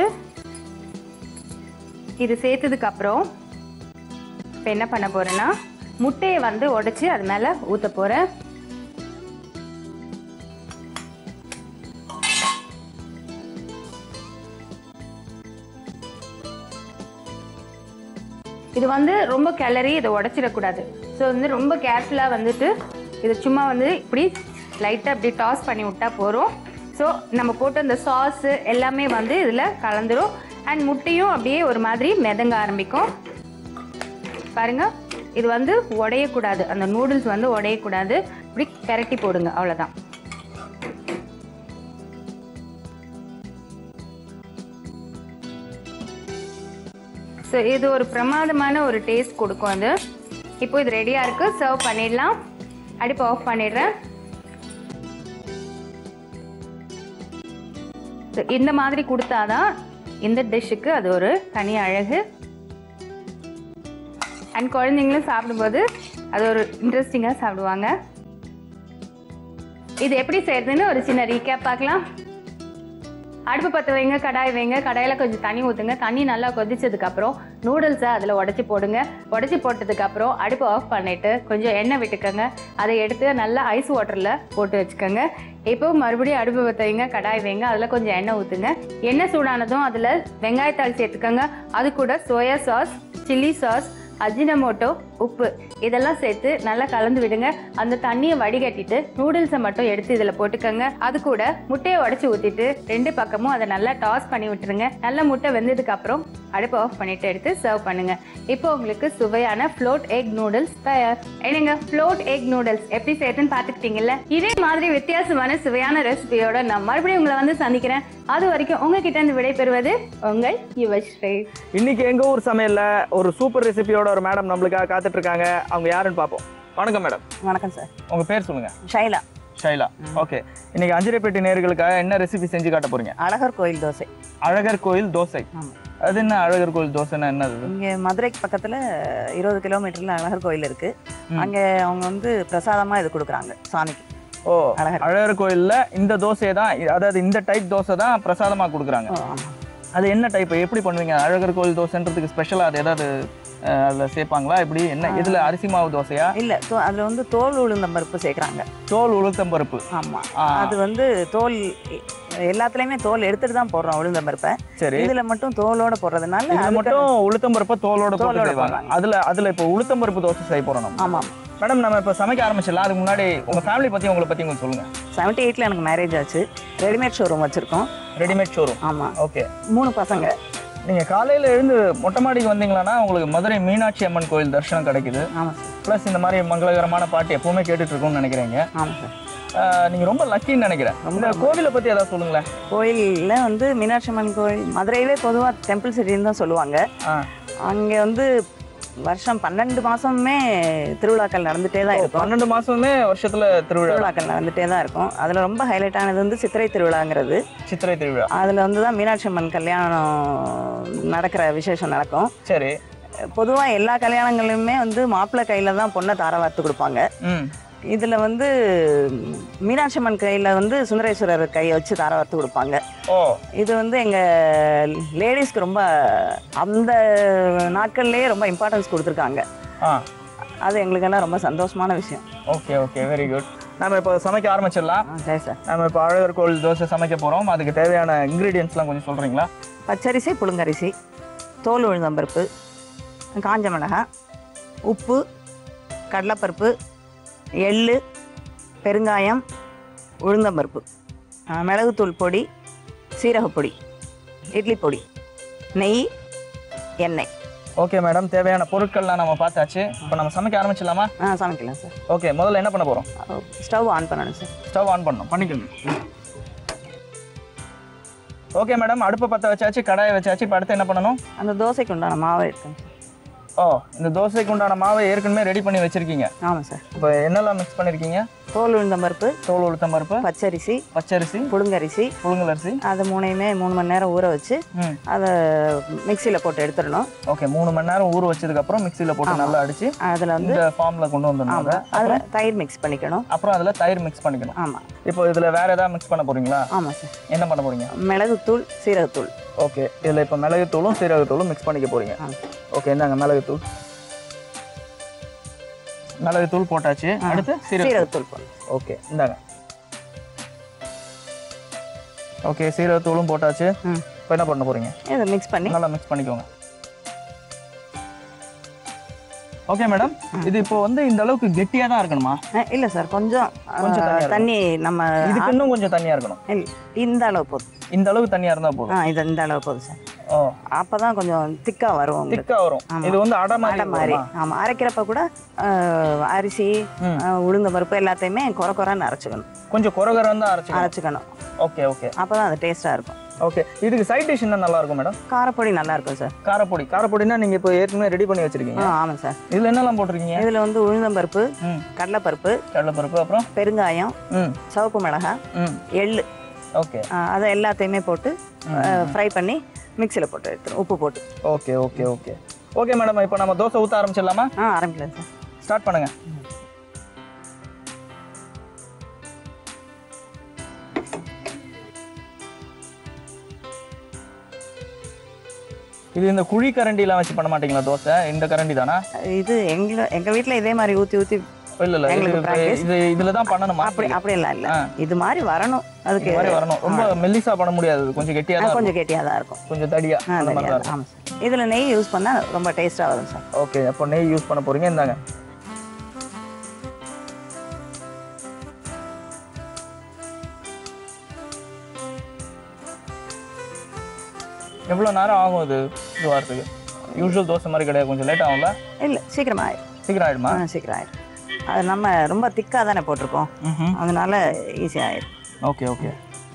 இது சேர்த்ததுக்கு அப்புறம் இப்போ என்ன பண்ண போறேன்னா முட்டையை வந்து உடைச்சி அது மேலே ஊற்ற போகிறேன் இது வந்து ரொம்ப கிளறி இதை உடச்சிடக்கூடாது ஸோ வந்து ரொம்ப கேர்ஃபுல்லாக வந்துட்டு இதை சும்மா வந்து இப்படி லைட்டாக இப்படி டாஸ் பண்ணி விட்டா போகிறோம் ஸோ நம்ம போட்ட இந்த சாஸு எல்லாமே வந்து இதில் கலந்துரும் அண்ட் முட்டையும் அப்படியே ஒரு மாதிரி மிதங்க ஆரம்பிக்கும் பாருங்க இது வந்து உடையக்கூடாது அந்த நூடுல்ஸ் வந்து உடையக்கூடாது இப்படி பெரட்டி போடுங்க அவ்வளோதான் ஸோ இது ஒரு பிரமாதமான ஒரு டேஸ்ட் கொடுக்கும் அது இப்போ இது ரெடியாக இருக்கு சர்வ் பண்ணிடலாம் அடுப்பு ஆஃப் பண்ணிடுறேன் So, இந்த மாதிரி கொடுத்தாதான் இந்த டிஷ்ஷுக்கு அது ஒரு தனி அழகு அண்ட் குழந்தைங்களும் சாப்பிடும்போது அது ஒரு இன்ட்ரெஸ்டிங்காக சாப்பிடுவாங்க இது எப்படி செய்யறதுன்னு ஒரு சின்ன ரீகேப் பார்க்கலாம் அடுப்பு பற்ற வைங்க கடாய் வைங்க கடாயில் கொஞ்சம் தண்ணி ஊற்றுங்க தண்ணி நல்லா கொதிச்சதுக்கு அப்புறம் நூடுல்ஸை அதில் உடச்சி போடுங்க உடச்சி போட்டதுக்கு அப்புறம் அடுப்பு ஆஃப் பண்ணிட்டு கொஞ்சம் எண்ணெய் விட்டுக்கோங்க அதை எடுத்து நல்லா ஐஸ் வாட்டரில் போட்டு வச்சுக்கோங்க இப்போ மறுபடியும் அடுப்பு பற்ற வைங்க கடாய் வைங்க அதில் கொஞ்சம் எண்ணெய் ஊற்றுங்க எண்ணெய் சூடானதும் அதில் வெங்காயத்தாள் சேர்த்துக்கோங்க அது கூட soya sauce chilli sauce Ajinomoto உப்பு இதெல்லாம் சேர்த்து நல்லா கலந்து விடுங்க அந்த தண்ணியை வடிகட்டிட்டு நூடுல்ஸை மட்டும் எடுத்து இதில் போட்டுக்கோங்க அது கூட முட்டையை உடச்சி ஊற்றிட்டு ரெண்டு பக்கமும் அதை நல்லா டாஸ் பண்ணி விட்டுருங்க நல்லா முட்டை வெந்ததுக்கு அப்புறம் அடுப்பை ஆஃப் பண்ணிட்டு எடுத்து சர்வ் பண்ணுங்க இப்போ உங்களுக்கு சுவையான ஃப்ளோட் எக் நூடுல்ஸ் தயார் என்னங்க ஃப்ளோட் எக் நூடுல்ஸ் எப்படி செய்யுதுன்னு பார்த்துக்கிட்டீங்கல்ல இதே மாதிரி வித்தியாசமான சுவையான ரெசிபியோட நான் மறுபடியும் உங்களை வந்து சந்திக்கிறேன் அது வரைக்கும் உங்ககிட்ட இருந்து விடைபெறுவது உங்கள் யுவஸ்ரீ இன்னைக்கு எங்க ஊர் சமையல்ல ஒரு சூப்பர் ரெசிபியோட ஒரு மேடம் நம்மளுக்காக காத்துட்டு இருக்காங்க அவங்க யாருன்னு பார்ப்போம் வணக்கம் மேடம் வணக்கம் சார் உங்க பேர் சொல்லுங்க ஷைலா ஷைலா ஓகே இன்னைக்கு அஞ்சிரைப்பேட்டை நேர்களுக்காக என்ன ரெசிபி செஞ்சு காட்ட போறீங்க அழகர் கோயில் தோசை அழகர் கோயில் தோசை ஆமா. அது என்ன அழகர் கோயில் தோசைன்னா என்னது இங்கே மதுரைக்கு பக்கத்தில் இருபது கிலோமீட்டரில் அழகர் கோயில் இருக்கு ம். அங்கே அவங்க வந்து பிரசாதமாக இது கொடுக்குறாங்க சாமிக்கு ஓ அழகர். அழகர் கோயில்ல இந்த தோசையை தான் அதாவது இந்த டைப் தோசை தான் பிரசாதமா கொடுக்குறாங்க ஓ, ஆமா. அது என்ன டைப் எப்படி பண்ணுவீங்க அழகர் கோயில் தோசைன்றதுக்கு ஸ்பெஷலா அது ஏதாவது அஹ், அதுல சேர்ப்பாங்களா இப்படி என்ன இதுல அரிசி மாவு தோசையா இல்ல தோ- அதுல வந்து தோல் உளுந்தம் பருப்பு சேர்க்குறாங்க தோல் உளுத்தம் பருப்பு ஆமா ஆ. அது வந்து தோல் எ- எல்லாத்துலயுமே தோல் எடுத்துட்டு தான் போடுறோம் உளுந்தம் பருப்பை சரி இதுல மட்டும் தோலோட போடுறதுனால இதுல அதுக்கு- மட்டும் உளுத்தம் பருப்பை தோலோட போட்டு தோலோட செய்வாங்க போடுறாங்க. அதுல அதுல இப்போ உளுத்தம் பருப்பு தோசை செய்ய போறோம் நம்ம ஆமா மேடம் நம்ம இப்போ சமைக்க ஆரம்பிச்சிடலாம் அதுக்கு முன்னாடி உங்க ஃபேமிலி பத்தி உங்களை பத்தி கொஞ்சம் சொல்லுங்க செவன்டி எயிட்ல எனக்கு மேரேஜ் ஆச்சு ரெடிமேட் ஷோரூம் வச்சிருக்கோம் ரெடிமேட் ஷோரூம் ஆமா ஓகே மூணு பசங்க நீங்க காலையில எழுந்து மொட்டை மாடிக்கு வந்தீங்கன்னா உங்களுக்கு மதுரை மீனாட்சி அம்மன் கோயில் தரிசனம் கிடைக்குது ஆமா சார் ப்ளஸ் இந்த மாதிரி மங்களகரமான பாட்டு எப்பவுமே கேட்டுட்டு இருக்கோம்னு நினைக்கிறீங்க ஆமா சார் ஆஹ் நீங்க ரொம்ப லக்கின்னு நினைக்கிறேன் இந்த கோவிலை பத்தி ஏதாவது சொல்லுங்களேன் கோயில்ல வந்து மீனாட்சி அம்மன் கோயில் மதுரையிலே பொதுவா டெம்பிள் சிட்டின்னு தான் சொல்லுவாங்க ஆ அங்கே வந்து வருஷம் பன்னெண்டு மாசமுமே திருவிழாக்கள் நடந்துட்டே தான் இருக்கும் பன்னெண்டு மாசமே வருஷத்துல திருவிழா திருவிழாக்கள் நடந்துட்டே தான் இருக்கும் அதில் ரொம்ப ஹைலைட் ஆனது வந்து சித்திரை திருவிழாங்கிறது சித்திரை திருவிழா அதில் வந்து தான் மீனாட்சி அம்மன் கல்யாணம் நடக்கிற விசேஷம் நடக்கும் சரி பொதுவாக எல்லா கல்யாணங்களையுமே வந்து மாப்பிள்ளை கையில் தான் பொண்ணை தார வார்த்து கொடுப்பாங்க ம் இதில் வந்து மீனாட்சி அம்மன் கையில் வந்து சுந்தரேஸ்வரர் கையை வச்சு தார வார்த்து கொடுப்பாங்க ஓ இது வந்து எங்கள் லேடிஸ்க்கு ரொம்ப அந்த நாட்கள்லேயே ரொம்ப இம்பார்ட்டன்ஸ் கொடுத்துருக்காங்க ஆ அது எங்களுக்கெல்லாம் ரொம்ப சந்தோஷமான விஷயம் ஓகே ஓகே வெரி குட் நம்ம இப்போ சமைக்க ஆரம்பிச்சிடலாம் ஆ சரி சார் நம்ம இப்போ அழகர் கோவில் தோசை சமைக்க போகிறோம் அதுக்கு தேவையான இன்க்ரீடியன்ஸ்லாம் கொஞ்சம் சொல்கிறீங்களா பச்சரிசி புழுங்கரிசி தோல் உளுந்தம்பருப்பு காஞ்ச மிளகாய் உப்பு கடலைப்பருப்பு எள்ளு பெருங்காயம் உளுந்தம்பருப்பு ஆ, மிளகுத்தூள் பொடி சீரகப்பொடி இட்லி பொடி நெய் எண்ணெய் ஓகே மேடம் தேவையான பொருட்கள்லாம் நம்ம பார்த்தாச்சு இப்போ நம்ம சமைக்க ஆரம்பிச்சிடலாமா ஆ சமைக்கலாம் சார் ஓகே முதல்ல என்ன பண்ண போகிறோம் ஸ்டவ் ஆன் பண்ணணும் சார் ஸ்டவ் ஆன் பண்ணணும் பண்ணிக்கோங்க ஓகே மேடம் அடுப்பை பற்ற வச்சாச்சு கடாயை வச்சாச்சு இப்போ அடுத்து என்ன பண்ணணும் அந்த தோசைக்கு உண்டான மாவை எடுக்கணும் சார் ஓ இந்த தோசைக்கு உண்டான மாவை ஏற்கனவே ரெடி பண்ணி வச்சிருக்கீங்க ஆமாம் சார் இப்போ என்னெல்லாம் மிக்ஸ் பண்ணியிருக்கீங்க தோல் உளுந்தம்பருப்பு தோல் உளுத்தம் பருப்பு பச்சரிசி பச்சரிசி புழுங்கரிசி புழுங்கலரிசி அது மூணையுமே மூணு மணி நேரம் ஊற வச்சு ம் அதை மிக்சியில் போட்டு எடுத்துடணும் ஓகே மூணு மணி நேரம் ஊற வச்சதுக்கப்புறம் மிக்சியில் போட்டு நல்லா அடிச்சு அதில் வந்து இந்த ஃபார்மில் கொண்டு வந்துடணும் அதை. ஆமாம் அதில் தயிர் மிக்ஸ் பண்ணிக்கணும் அப்புறம் அதில் தயிர் மிக்ஸ் பண்ணிக்கணும் ஆமாம் இப்போ இதில் வேற ஏதாவது மிக்ஸ் பண்ண போறீங்களா ஆமாம் சார் என்ன பண்ண போறீங்க மிளகுத்தூள் சீரகத்தூள் ஓகே இதில் இப்போ மிளகுத்தூளும் சீரகத்தூளும் மிக்ஸ் பண்ணிக்க போறீங்க ஆமாம் ஓகே இந்தாங்க மிளகுத்தூள் மிளகுத்தூள் போட்டாச்சு அடுத்து சீரக சீரகத்தூள் போடணும் ஓகே இந்தாங்க ஓகே சீரகத்தூளும் போட்டாச்சு ம் இப்போ என்ன பண்ண போறீங்க இதை மிக்ஸ் பண்ணி நல்லா மிக்ஸ் பண்ணிக்கோங்க ஓகே மேடம் இது இப்போ வந்து இந்த அளவுக்கு கெட்டியாக தான் இருக்கணுமா இல்லை சார் கொஞ்சம் கொஞ்சம் ஆ, தண்ணியா தண்ணி நம்ம இதுக்கு இன்னும் கொஞ்சம் தண்ணியாக இருக்கணும் இல்ல, இந்த அளவு போதும் இந்த அளவுக்கு தண்ணியாக இருந்தால் போதும் ஆ இது இந்த அளவு போதும் சார் ஓ அப்பதான் கொஞ்சம் திக்கா வரும் உங்களுக்கு திக்கா வரும் ஆமா. இது வந்து அடை மாதிரி அடை மாதிரி வருமா? ஆமா அரைக்கிறப்ப கூட ஆஹ், அரிசி ம். ஆஹ், உளுந்த பருப்பு எல்லாத்தையுமே குறை குறைன்னு அரைச்சுக்கணும் கொஞ்சம் குறகுறம் தான் அரைச்சிக்கணும் அரைச்சுக்கணும் ஓகே ஓகே அப்பதான் அது டேஸ்டா இருக்கும் ஓகே இதுக்கு சைட் டிஷ் என்ன நல்லா இருக்கும் மேடம் காரப்பொடி நல்லா இருக்கும் சார் காரப்பொடி காரப்பொடினா நீங்க இப்போ ஏற்கனவே ரெடி பண்ணி வச்சிருக்கீங்க ஆ ஆமாம் சார் இதுல என்னெல்லாம் போட்டிருக்கீங்க இதுல வந்து உளுந்தம்பருப்பு ம் கடலைப்பருப்பு கடலைப்பருப்பு அப்புறம் பெருங்காயம் ம் சிவப்பு மிளகாய் ம் எள்ளு ஓகே ஆஹ், அதை எல்லாத்தையுமே போட்டு ஃப்ரை பண்ணி மிக்சியில் போட்டு எடுத்துரும் உப்பு போட்டு okay okay okay okay madam இப்போ நம்ம தோசை ஊற்ற ஆரம்பிச்சிடலாமா ஆ ஆரம்பிக்கலாம் சார் ஸ்டார்ட் பண்ணுங்க இது இந்த குழி கரண்டிலாம் வச்சு பண்ண மாட்டீங்களா தோசை இந்த கரண்டி தானா இது எங்க எங்க வீட்ல இதே மாதிரி ஊத்தி ஊத்தி இல்ல இல்ல இது- எங்களுக்கு practice. இது இதுல தான் பண்ணணுமா அப்படி அப்படியெல்லாம் இல்ல ஆ. இது மாதிரி வரணும் அதுக்கு இந்த மாதிரி வரணும் ரொம்ப மெல்லிசா பண்ண முடியாது இது கொஞ்சம் கெட்டியா ஆ, தான் கொஞ்சம் கெட்டியாக தான் இருக்கும் இருக்கும். கொஞ்சம் தடியா ஆ அந்த மாதிரி தான் தெரியாது. ஆமாம் சார் இதுல நெய் யூஸ் பண்ணா ரொம்ப டேஸ்டா வரும் சார் ஓகே அப்போ நெய் யூஸ் பண்ண போறீங்க இந்தாங்க எவ்வளோ நேரம் ஆகும் இது இது வரதுக்கு யூஸ்வல் தோசை மாதிரி கிடையாது கொஞ்சம் லேட் ஆகும்ல இல்ல சீக்கிரமா ஆயிடும் சீக்கிரம் ஆயிடுமா ஆ, சீக்கிரம் ஆயிடும் அது நம்ம ரொம்ப திக்கா தானே போட்டிருக்கோம் ம் அதனால ஈஸியாக ஆயிடும் ஓகே ஓகே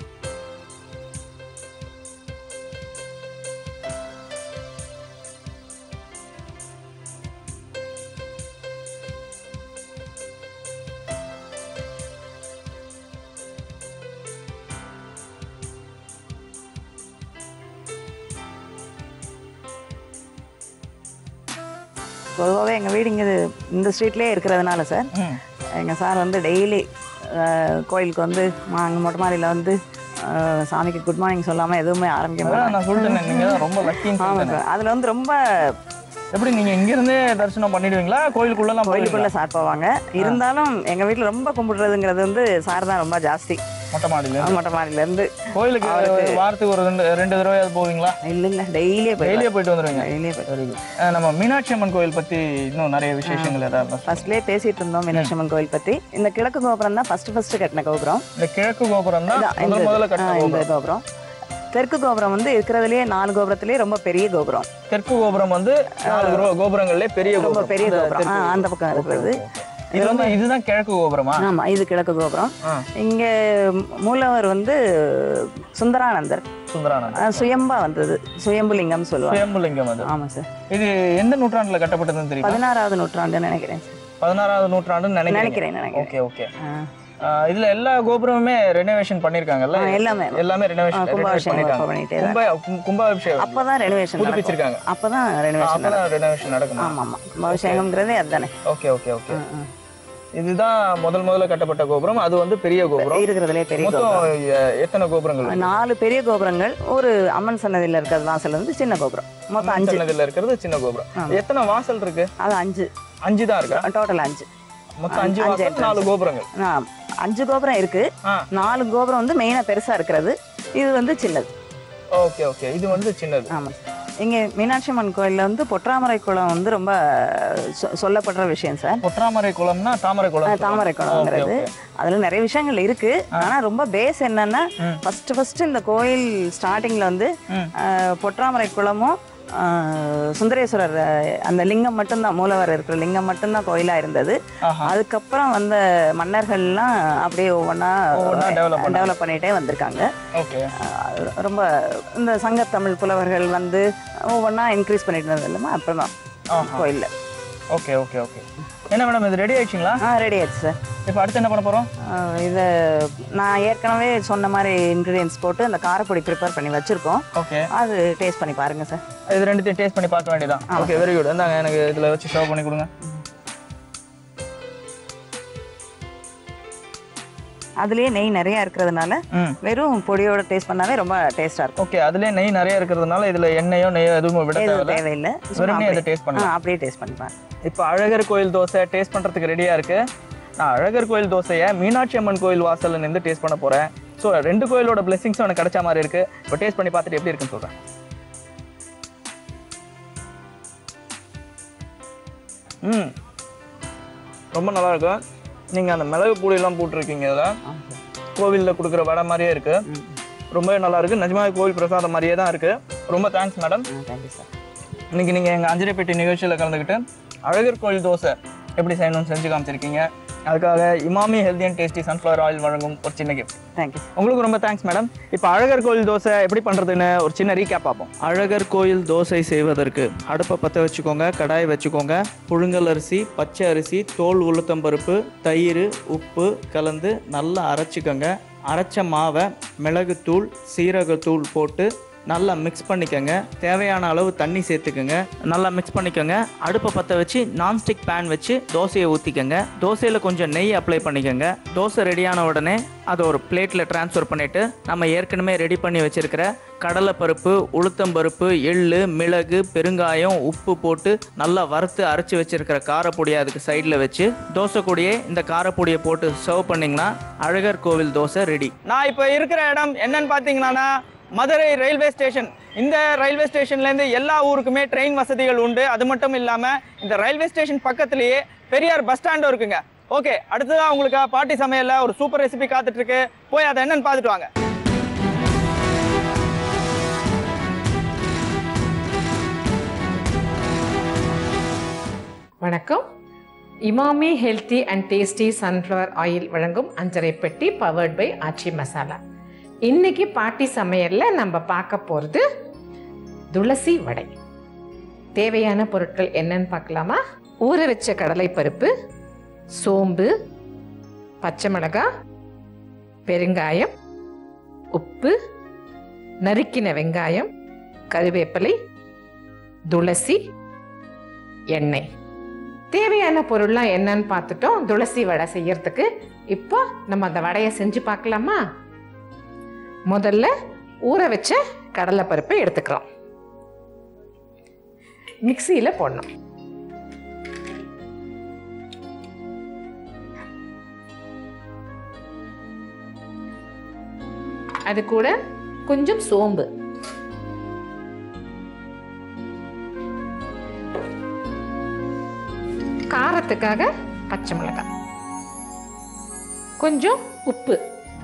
பொதுவாகவே எங்கள் வீடு இங்கே இந்த ஸ்ட்ரீட்லேயே இருக்கிறதுனால சார் ம் எங்கள் சார் வந்து டெய்லி கோயிலுக்கு வந்து அங்கே மொட்டை மாடியில் வந்து அஹ், சாமிக்கு குட் மார்னிங் சொல்லாமல் எதுவுமே ஆரம்பிக்க அதான் மாட்டாங்க நான் சொல்லிட்டேன் நீங்க தான் ரொம்ப லக்கின்னு ஆமாம் சொல்லிட்டேன் சார் அதில் வந்து ரொம்ப எப்படி நீங்க இங்க இருந்தே தரிசனம் பண்ணிடுவீங்களா கோயிலுக்குள்ளலாம் கோயிலுக்குள்ளே போயிலுக்குள்ள சார் போவாங்க இருந்தாலும் எங்கள் வீட்டில் ரொம்ப கும்பிடுறதுங்கிறது வந்து சார் தான் ரொம்ப ஜாஸ்தி மொட்டை மாடியில மொட்டை மாடியிலேருந்து கோயிலுக்கு அவருக்கு- வாரத்துக்கு ஒரு ரெண்டு ரெண்டு தடவையாவது போவீங்களா இல்லை இல்லை டெய்லியே போய் டெய்லியே போயிட்டு வந்துருவீங்க டெய்லியே போய் வெரி குட் நம்ம மீனாட்சி அம்மன் கோயில் பத்தி இன்னும் நிறைய விசேஷங்கள் ஏதாவது இருந்தா சொல்லுங்க. ஃபர்ஸ்ட்லேயே பேசிட்டு இருந்தோம் மீனாட்சி அம்மன் கோயில் பற்றி இந்த கிழக்கு கோபுரம் தான் ஃபர்ஸ்ட் ஃபர்ஸ்ட் கட்டின கோபுரம் இந்த கிழக்கு கோபுரம் தான் இதான் முதல் இந்த முதல்ல ஆ, கட்டின இந்த கோபுரம் கோபுரம் தெற்கு கோபுரம் வந்து இருக்கிறதுலயே நாலு கோபுரத்திலேயே ரொம்ப பெரிய கோபுரம் தெற்கு கோபுரம் வந்து நாலு கோ- கோபுரங்கள்ல பெரிய ரொம்ப கோபுரம் பெரிய இந்த கோபுரம் ஆ, தெற்கு- அந்த பக்கம் ஓகே, இருக்கிறது ஓகே, ஓகே. இது வந்து இதுதான் கிழக்கு கோபுரமா ஆமா இது கிழக்கு கோபுரம் ஆ. இங்க மூலவர் வந்து சுந்தரானந்தர் சுந்தரானந்தர் ஆ, சுயம்பா வந்தது சுயம்புலிங்கம் சொல்லுவாங்க சுயம்புலிங்கம் அது ஆமா சார் இது எந்த நூற்றாண்டுல கட்டப்பட்டதுன்னு தெரியுமா பதினாறாவது நூற்றாண்டுன்னு நினைக்கிறேன் சார். பதினாறாவது நூற்றாண்டுன்னு நினைக்கிறேன் நினைக்கிறேன் நினைக்கிறேன் ஓகே ஓகே ஆ, இதுல எல்லா கோபுரமுமே ரெனோவேஷன் பண்ணிருக்காங்கல்ல ஆ, எல்லாமே எல்லாமே ரெனோவேஷன் ஆ, கும்பாபிஷேகம் பண்ணிருக்காங்க பண்ணிட்டே தான். கும்ப கும்- கும்பாபிஷேகம் அப்பதான் ரெனோவேஷன் நடக்கும் புதுப்பிச்சிருக்காங்க அப்பதான் ரெனோவேஷன் அப்பதான் ரெனோவேஷன் நடக்குமா ஆமா ஆமா கும்பாபிஷேகம்ங்கிறதே அதுதானே ஓகே ஓகே ஓகே ஆ, ஆ. இதுதான் முதல் முதல்ல கட்டப்பட்ட கோபுரம் அது வந்து பெரிய கோபுரம் இருக்கிறதுலே பெரிய கோபுரம் மொத்தம் எ- எத்தனை கோபுரங்கள் இருக்கு? நாலு பெரிய கோபுரங்கள் ஒரு அம்மன் சன்னதியில் இருக்கிறது வாசல் வந்து சின்ன கோபுரம் மொத்தம் அஞ்சு சின்னதுல இருக்கிறது சின்ன கோபுரம் ஆமா. எத்தனை வாசல் இருக்கு அது அஞ்சு அஞ்சு தான் இருக்கா டோட்டல் அஞ்சு மொத்தம் அஞ்சு அஞ்சு வாசல் நாலு கோபுரங்கள் ஆ, அஞ்சு கோபுரம் இருக்கு ஆ நாலு கோபுரம் வந்து மெயினாக பெருசா இருக்கிறது இது வந்து சின்னது ஓகே ஓகே இது வந்து சின்னது ஆமாம் இங்கே மீனாட்சி அம்மன் கோயிலில் வந்து பொற்றாமரை குளம் வந்து ரொம்ப சொ- சொல்லப்படுற விஷயம் சார் பொற்றாமரை குளம்னா தாமரை ஆ, குளம் தாமரை குளம்ங்கிறது அதில் நிறைய விஷயங்கள் இருக்கு ஆனா ரொம்ப பேஸ் என்னன்னா ம். ஃபர்ஸ்ட் ஃபர்ஸ்ட் இந்த கோயில் ஸ்டார்டிங்ல வந்து ம். ஆ, பொற்றாமரை குளமும் ஆ, சுந்தரேஸ்வரர் ஆ, அந்த லிங்கம் மட்டும்தான் மூலவர் இருக்கிற லிங்கம் மட்டும்தான் கோயிலா இருந்தது ஆஹா அதுக்கப்புறம் வந்த மன்னர்கள்லாம் அப்படியே ஒவ்வொன்றா ஒவ்வொன்றா டெவலப் பண்ண டெவலப் பண்ணிட்டே வந்திருக்காங்க ஓகே ஆஹ் ரொம்ப இந்த சங்கத்தமிழ் புலவர்கள் வந்து ஒவ்வொன்றா இன்க்ரீஸ் பண்ணிட்டு இருந்தது இல்லைமா அப்புறம் ஆஹா கோயிலில் ஓகே ஓகே ஓகே என்ன மேடம் இது ரெடி ஆயிடுச்சுங்களா ஆ ரெடி ஆயிடுச்சு சார் இப்போ அடுத்து என்ன பண்ண போறோம் ஆஹ் இதை நான் ஏற்கனவே சொன்ன மாதிரி இன்க்ரீடியன்ஸ் போட்டு அந்த காரப்பொடி ப்ரிப்பேர் பண்ணி வச்சுருக்கோம் ஓகே அது டேஸ்ட் பண்ணி பாருங்கள் சார் இது ரெண்டுத்தையும் டேஸ்ட் பண்ணி பார்க்க வேண்டியதான் ஆமா. ஓகே வெரி குட் இந்தாங்க எனக்கு இதுல வச்சு சர்வ் பண்ணி கொடுங்க அதுலேயே நெய் நிறையா இருக்கிறதுனால ம் வெறும் பொடியோட டேஸ்ட் பண்ணாவே ரொம்ப டேஸ்ட்டாக இருக்கும் ஓகே அதுலயே நெய் நிறைய இருக்கிறதுனால இதுல எண்ணெயோ நெய்யோ எதுவும் விட எதுவும் தேவையில்ல தேவையில்லை சும்மா வெறுமனே இதை அப்படியே- டேஸ்ட் ஆ பண்ணலாம் அப்படியே டேஸ்ட் பண்ணிப்பேன் இப்போ அழகர் கோயில் தோசை டேஸ்ட் பண்றதுக்கு ரெடியா இருக்கு நான் அழகர் கோயில் தோசையை மீனாட்சி அம்மன் கோயில் வாசல்ல நின்று டேஸ்ட் பண்ண போறேன் ஸோ ரெண்டு கோயிலோட பிளெஸிங்ஸும் எனக்கு கிடைச்ச மாதிரி இருக்கு இப்போ டேஸ்ட் பண்ணி பார்த்துட்டு எப்படி இருக்குன்னு சொல்றேன் ம் ரொம்ப நல்லா இருக்கு நீங்க அந்த மிளகு பொடியெல்லாம் போட்டிருக்கீங்க இதில் ஆமாம் சார் கோவிலில் கொடுக்குற வடை மாதிரியே இருக்கு ம். ரொம்பவே நல்லா இருக்கு நிஜமாவே கோவில் பிரசாதம் மாதிரியே தான் இருக்கு ரொம்ப தேங்க்ஸ் மேடம் தேங்க்யூ சார் இன்னைக்கு நீங்கள் எங்கள் அஞ்சரைப்பேட்டை நிகழ்ச்சியில் கலந்துக்கிட்டு அழகர் கோயில் தோசை எப்படி செய்யணும்னு செஞ்சு காமிச்சிருக்கீங்க அதுக்காக Emami healthy and tasty sunflower oil வழங்கும் ஒரு சின்ன கிஃப்ட் தேங்க்யூ உங்களுக்கு ரொம்ப தேங்க்ஸ் மேடம் இப்போ அழகர் கோயில் தோசை எப்படி பண்ணுறதுன்னு ஒரு சின்ன ரீகேப் பார்ப்போம் அழகர் கோயில் தோசை செய்வதற்கு அடுப்பை பற்ற வச்சுக்கோங்க கடாய் வச்சுக்கோங்க புழுங்கல் அரிசி பச்சை அரிசி தோல் உளுத்தம்பருப்பு தயிர் உப்பு கலந்து நல்லா அரைச்சிக்கோங்க அரைச்ச மாவை மிளகுத்தூள் சீரகத்தூள் போட்டு நல்லா மிக்ஸ் பண்ணிக்கோங்க தேவையான அளவு தண்ணி சேர்த்துக்கோங்க நல்லா மிக்ஸ் பண்ணிக்கோங்க அடுப்பை பற்ற வச்சு நான்ஸ்டிக் பேன் வச்சு தோசையை ஊற்றிக்கோங்க தோசையில் கொஞ்சம் நெய் அப்ளை பண்ணிக்கோங்க தோசை ரெடியான உடனே அதை ஒரு பிளேட்டில் ட்ரான்ஸ்ஃபர் பண்ணிவிட்டு நம்ம ஏற்கனவே ரெடி பண்ணி வச்சுருக்கிற கடலைப்பருப்பு உளுத்தம்பருப்பு எள்ளு மிளகு பெருங்காயம் உப்பு போட்டு நல்லா வறுத்து அரைச்சி வச்சிருக்கிற காரப்பொடியை அதுக்கு சைடில் வச்சு தோசை கூடயே இந்த காரப்பொடியை போட்டு சர்வ் பண்ணிங்கன்னா அழகர் கோவில் தோசை ரெடி நான் இப்போ இருக்கிற இடம் என்னன்னு பார்த்தீங்கன்னா மதுரை ரயில்வே ஸ்டேஷன் இந்த ரயில்வே ஸ்டேஷன்லேருந்து எல்லா ஊருக்குமே ட்ரெயின் வசதிகள் உண்டு அது மட்டும் இல்லாமல் இந்த ரயில்வே ஸ்டேஷன் பக்கத்துலேயே பெரியார் பஸ் ஸ்டாண்டும் இருக்குங்க ஓகே அடுத்ததாக உங்களுக்கு பாட்டி சமையலில் ஒரு சூப்பர் ரெசிபி காத்துட்ருக்கு போய் அதை என்னன்னு பார்த்துட்டு வாங்க வணக்கம் Emami healthy and tasty sunflower oil வழங்கும் அஞ்சரை பெட்டி பவர்ட் பை ஆச்சி மசாலா இன்னைக்கு பாட்டி சமையலில் நம்ம பார்க்க போகிறது துளசி வடை தேவையான பொருட்கள் என்னன்னு பார்க்கலாமா ஊற வச்ச கடலைப்பருப்பு சோம்பு பச்சை மிளகாய் பெருங்காயம் உப்பு நறுக்கின வெங்காயம் கருவேப்பிலை துளசி எண்ணெய் தேவையான பொருள்லாம் என்னன்னு பார்த்துட்டோம் துளசி வடை செய்யறதுக்கு இப்போ நம்ம அந்த வடையை செஞ்சு பார்க்கலாமா முதல்ல ஊற வச்ச கடலைப்பருப்பை எடுத்துக்கிறோம் மிக்சியில் போடணும் அது கூட கொஞ்சம் சோம்பு காரத்துக்காக பச்சை மிளகாய் கொஞ்சம் உப்பு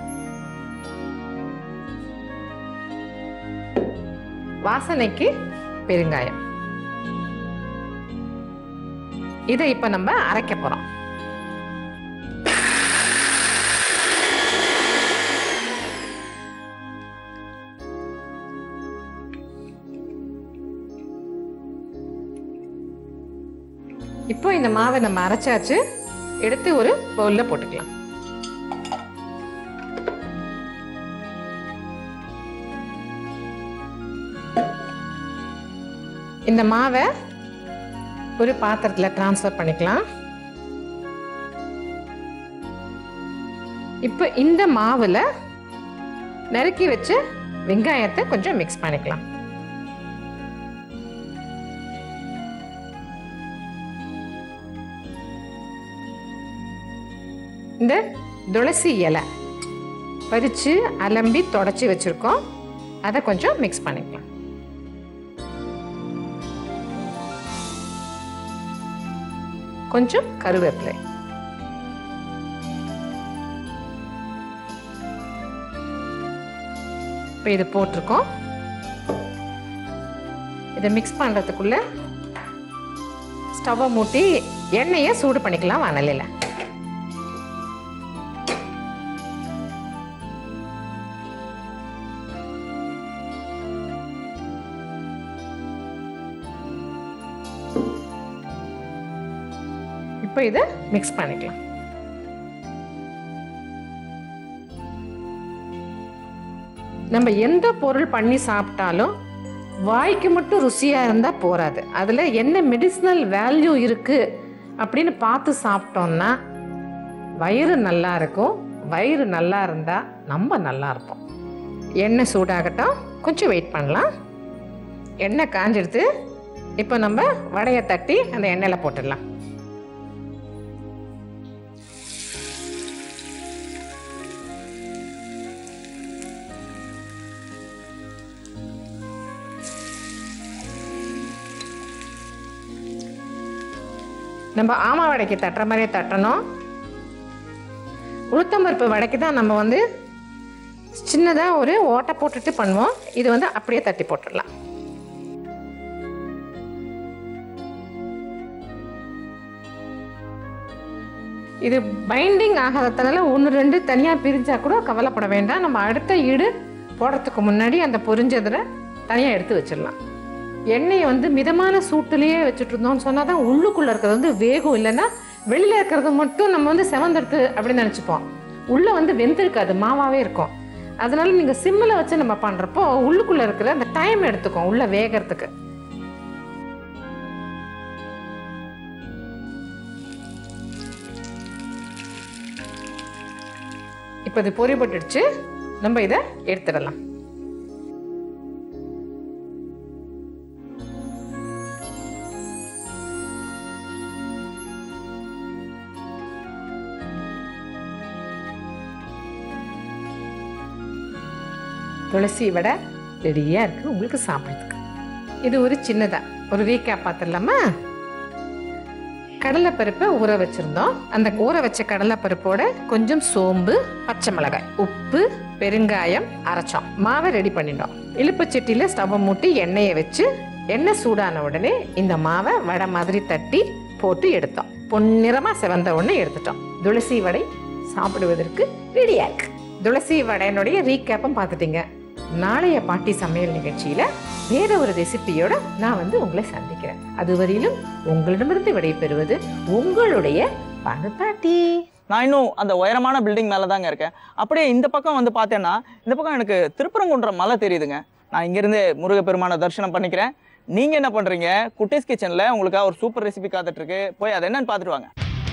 வாசனைக்கு பெருங்காயம் இதை இப்ப நம்ம அரைக்க போறோம் இப்போ இந்த மாவை நம்ம அரைச்சாச்சு எடுத்து ஒரு பவுல்ல போட்டுக்கலாம் இந்த மாவை ஒரு பாத்திரத்தில் ட்ரான்ஸ்ஃபர் பண்ணிக்கலாம் இப்போ இந்த மாவில் நறுக்கி வச்ச வெங்காயத்தை கொஞ்சம் மிக்ஸ் பண்ணிக்கலாம் இந்த துளசி இலை பறித்து அலம்பி தொடச்சி வச்சுருக்கோம் அதை கொஞ்சம் மிக்ஸ் பண்ணிக்கலாம் கொஞ்சம் கருவேப்பிலை இப்போ இது போட்டிருக்கோம் இதை மிக்ஸ் பண்ணுறதுக்குள்ள ஸ்டவ்வை மூட்டி எண்ணெயை சூடு பண்ணிக்கலாம் வானலில் இப்போ இதை மிக்ஸ் பண்ணிக்கலாம் நம்ம எந்த பொருள் பண்ணி சாப்பிட்டாலும் வாய்க்கு மட்டும் ருசியாக இருந்தால் போகாது அதில் என்ன மெடிசினல் வேல்யூ இருக்குது அப்படின்னு பார்த்து சாப்பிட்டோம்னா வயிறு நல்லா இருக்கும் வயிறு நல்லா இருந்தால் நம்ம நல்லா இருப்போம் எண்ணெய் சூடாகட்டும் கொஞ்சம் வெயிட் பண்ணலாம் எண்ணெய் காஞ்சிடுது இப்போ நம்ம வடையை தட்டி அந்த எண்ணெயில் போட்டுடலாம் நம்ம ஆமா வடைக்கு தட்டுற மாதிரியே தட்டணும் உளுத்தம்பருப்பு வடைக்கு தான் நம்ம வந்து சின்னதாக ஒரு ஓட்டை போட்டுட்டு பண்ணுவோம் இது வந்து அப்படியே தட்டி போட்டுடலாம் இது பைண்டிங் ஆகாததுனால ஒன்று ரெண்டு தனியாக பிரிஞ்சா கூட கவலைப்பட வேண்டாம் நம்ம அடுத்த ஈடு போடுறதுக்கு முன்னாடி அந்த பொரிஞ்சதில் தனியாக எடுத்து வச்சிடலாம் எண்ணெயை வந்து மிதமான சூட்டுலேயே வச்சுட்டு இருந்தோம்னு சொன்னால் தான் உள்ளுக்குள்ளே இருக்கிறது வந்து வேகும் இல்லைன்னா வெளியில் இருக்கிறது மட்டும் நம்ம வந்து செவந்தெடுத்து அப்படின்னு நினச்சிப்போம் உள்ளே வந்து வெந்திருக்காது மாவாகவே இருக்கும் அதனால நீங்கள் சிம்மில் வச்சு நம்ம பண்ணுறப்போ உள்ளுக்குள்ளே இருக்கிற அந்த டைம் எடுத்துக்கும் உள்ளே வேகறதுக்கு இப்போ இது பொறிப்பட்டுடுச்சு நம்ம இதை எடுத்துடலாம் துளசி வடை ரெடியாக இருக்குது உங்களுக்கு சாப்பிட்றதுக்கு இது ஒரு சின்னதா ஒரு ரீகேப் பார்த்துடலாமா கடலைப்பருப்பை ஊற வச்சிருந்தோம் அந்த ஊற வச்ச கடலைப்பருப்போட கொஞ்சம் சோம்பு பச்சை மிளகாய் உப்பு பெருங்காயம் அரைச்சோம் மாவை ரெடி பண்ணிட்டோம் இழுப்புச்சட்டியில் ஸ்டவ்வை மூட்டி எண்ணெயை வச்சு எண்ணெய் சூடான உடனே இந்த மாவை வடை மாதிரி தட்டி போட்டு எடுத்தோம் பொன்னிறமா செவந்த உடனே எடுத்துட்டோம் துளசி வடை சாப்பிடுவதற்கு ரெடியா இருக்கு துளசி வடையினுடைய ரீகேப்பும் பார்த்துட்டீங்க நாளைய பாட்டி சமையல் நிகழ்ச்சியில வேற ஒரு ரெசிபியோட நான் வந்து உங்களை சந்திக்கிறேன் அதுவரையிலும் உங்களிடமிருந்து விடைபெறுவது உங்களுடைய பணு பாட்டி நான் இன்னும் அந்த உயரமான பில்டிங் மேலே தாங்க இருக்கேன் அப்படியே இந்த பக்கம் வந்து பார்த்தேன்னா இந்த பக்கம் எனக்கு திருப்பரங்குன்ற மலை தெரியுதுங்க நான் இங்கேருந்து முருகப்பெருமானை தரிசனம் பண்ணிக்கிறேன் நீங்கள் என்ன பண்ணுறீங்க குட்டீஸ் கிச்சனில் உங்களுக்காக ஒரு சூப்பர் ரெசிபி காத்துட்ருக்கு போய் அதை என்னன்னு பார்த்துட்டு வாங்க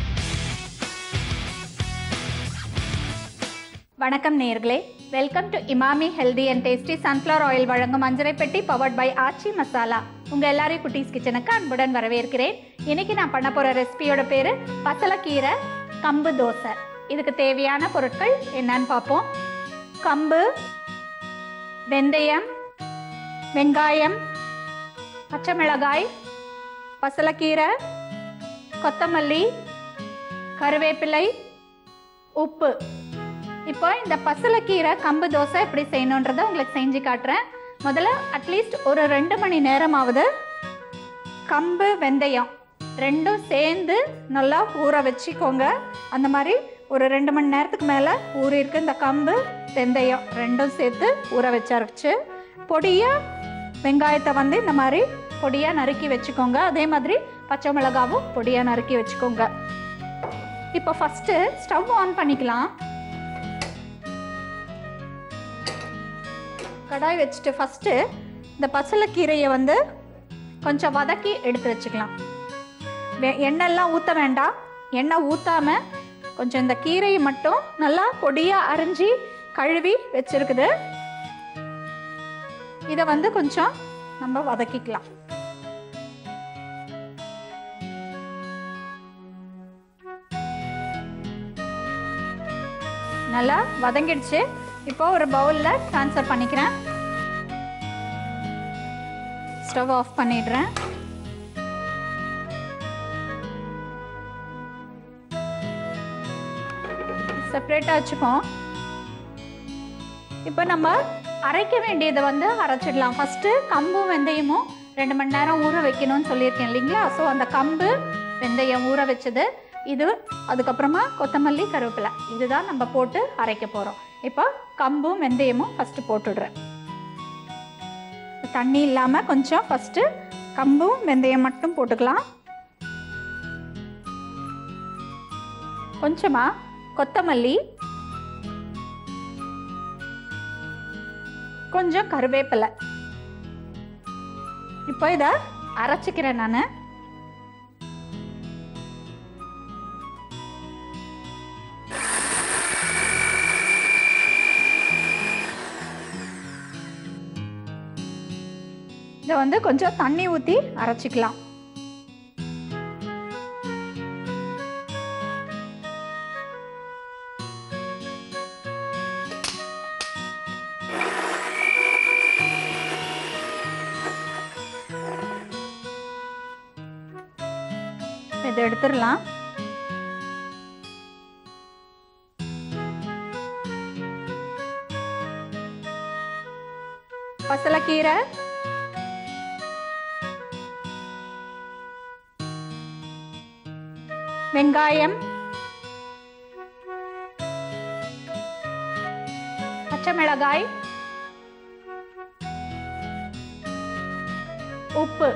வணக்கம் நேர்களே welcome to Emami healthy and tasty sunflower oil வழங்கும் அஞ்சரை பெட்டி பவர்ட் பை ஆச்சி மசாலா உங்கள் எல்லாரையும் குட்டீஸ் கிச்சனுக்கு அன்புடன் வரவேற்கிறேன் இன்னைக்கு நான் பண்ண போகிற ரெசிபியோட பேர் பசலக்கீரை கம்பு தோசை இதுக்கு தேவையான பொருட்கள் என்னன்னு பார்ப்போம் கம்பு வெந்தயம் வெங்காயம் பச்சை மிளகாய் பசலக்கீரை கொத்தமல்லி கருவேப்பிலை உப்பு இப்போ இந்த பசலைக்கீரை கம்பு தோசை எப்படி செய்யணுன்றதை உங்களுக்கு செஞ்சு காட்டுறேன் முதல்ல அட்லீஸ்ட் ஒரு ரெண்டு மணி நேரமாவது கம்பு வெந்தயம் ரெண்டும் சேர்ந்து நல்லா ஊற வச்சுக்கோங்க அந்த மாதிரி ஒரு ரெண்டு மணி நேரத்துக்கு மேலே ஊறியிருக்கு இந்த கம்பு வெந்தயம் ரெண்டும் சேர்த்து ஊற வச்சாச்சு பொடியாக வெங்காயத்தை வந்து இந்த மாதிரி பொடியாக நறுக்கி வச்சுக்கோங்க அதே மாதிரி பச்சை மிளகாவும் பொடியாக நறுக்கி வச்சுக்கோங்க இப்போ ஃபஸ்ட்டு ஸ்டவ் ஆன் பண்ணிக்கலாம் கடாய் வச்சுட்டு ஃபஸ்ட்டு இந்த பசலைக்கீரையை வந்து கொஞ்சம் வதக்கி எடுத்து வச்சுக்கலாம் வெ- எண்ணெய்லாம் ஊற்ற வேண்டாம் எண்ணெய் ஊற்றாம கொஞ்சம் இந்த கீரையை மட்டும் நல்லா பொடியாக அரிஞ்சு கழுவி வச்சிருக்குது இதை வந்து கொஞ்சம் நம்ம வதக்கிக்கலாம் நல்லா வதங்கிடுச்சு இப்போ ஒரு பவுலில் ட்ரான்ஸ்ஃபர் பண்ணிக்கிறேன் ஸ்டவ் ஆஃப் பண்ணிடுறேன் செப்பரேட்டாக வச்சுப்போம் இப்போ நம்ம அரைக்க வேண்டியதை வந்து அரைச்சிடலாம் ஃபஸ்ட்டு கம்பும் வெந்தயமும் ரெண்டு மணி நேரம் ஊற வைக்கணும்னு சொல்லியிருக்கேன் இல்லைங்களா ஸோ அந்த கம்பு வெந்தயம் ஊற வச்சது இது அதுக்கப்புறமா கொத்தமல்லி கருவேப்பிலை இதுதான் நம்ம போட்டு அரைக்க போகிறோம் இப்போ கம்பும் வெந்தயமும் ஃபஸ்ட்டு போட்டுடுறேன் தண்ணி இல்லாமல் கொஞ்சம் ஃபஸ்ட்டு கம்பும் வெந்தயம் மட்டும் போட்டுக்கலாம் கொஞ்சமாக கொத்தமல்லி கொஞ்சம் கருவேப்பிலை இப்போ இதை அரைச்சிக்கிறேன் நான் இதை வந்து கொஞ்சம் தண்ணி ஊற்றி அரைச்சிக்கலாம் இதை எடுத்துடலாம் பசலைக்கீரை வெங்காயம் பச்சை மிளகாய் உப்பு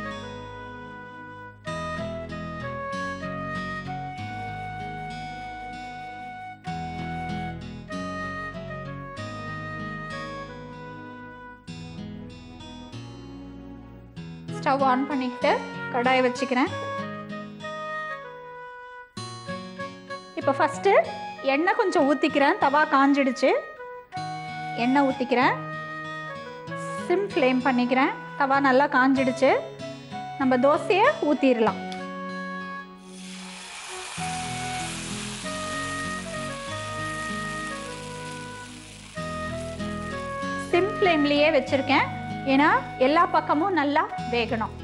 ஸ்டவ் ஆன் பண்ணிக்கிட்டு கடாயை வச்சுக்கிறேன் இப்போ ஃபஸ்ட்டு எண்ணெய் கொஞ்சம் ஊற்றிக்கிறேன் தவா காஞ்சிடுச்சு எண்ணெய் ஊற்றிக்கிறேன் சிம் ஃப்ளேம் பண்ணிக்கிறேன் தவா நல்லா காஞ்சிடுச்சு நம்ம தோசையை ஊற்றிடலாம் சிம் ஃப்ளேம்லேயே வச்சுருக்கேன் ஏன்னா எல்லா பக்கமும் நல்லா வேகணும்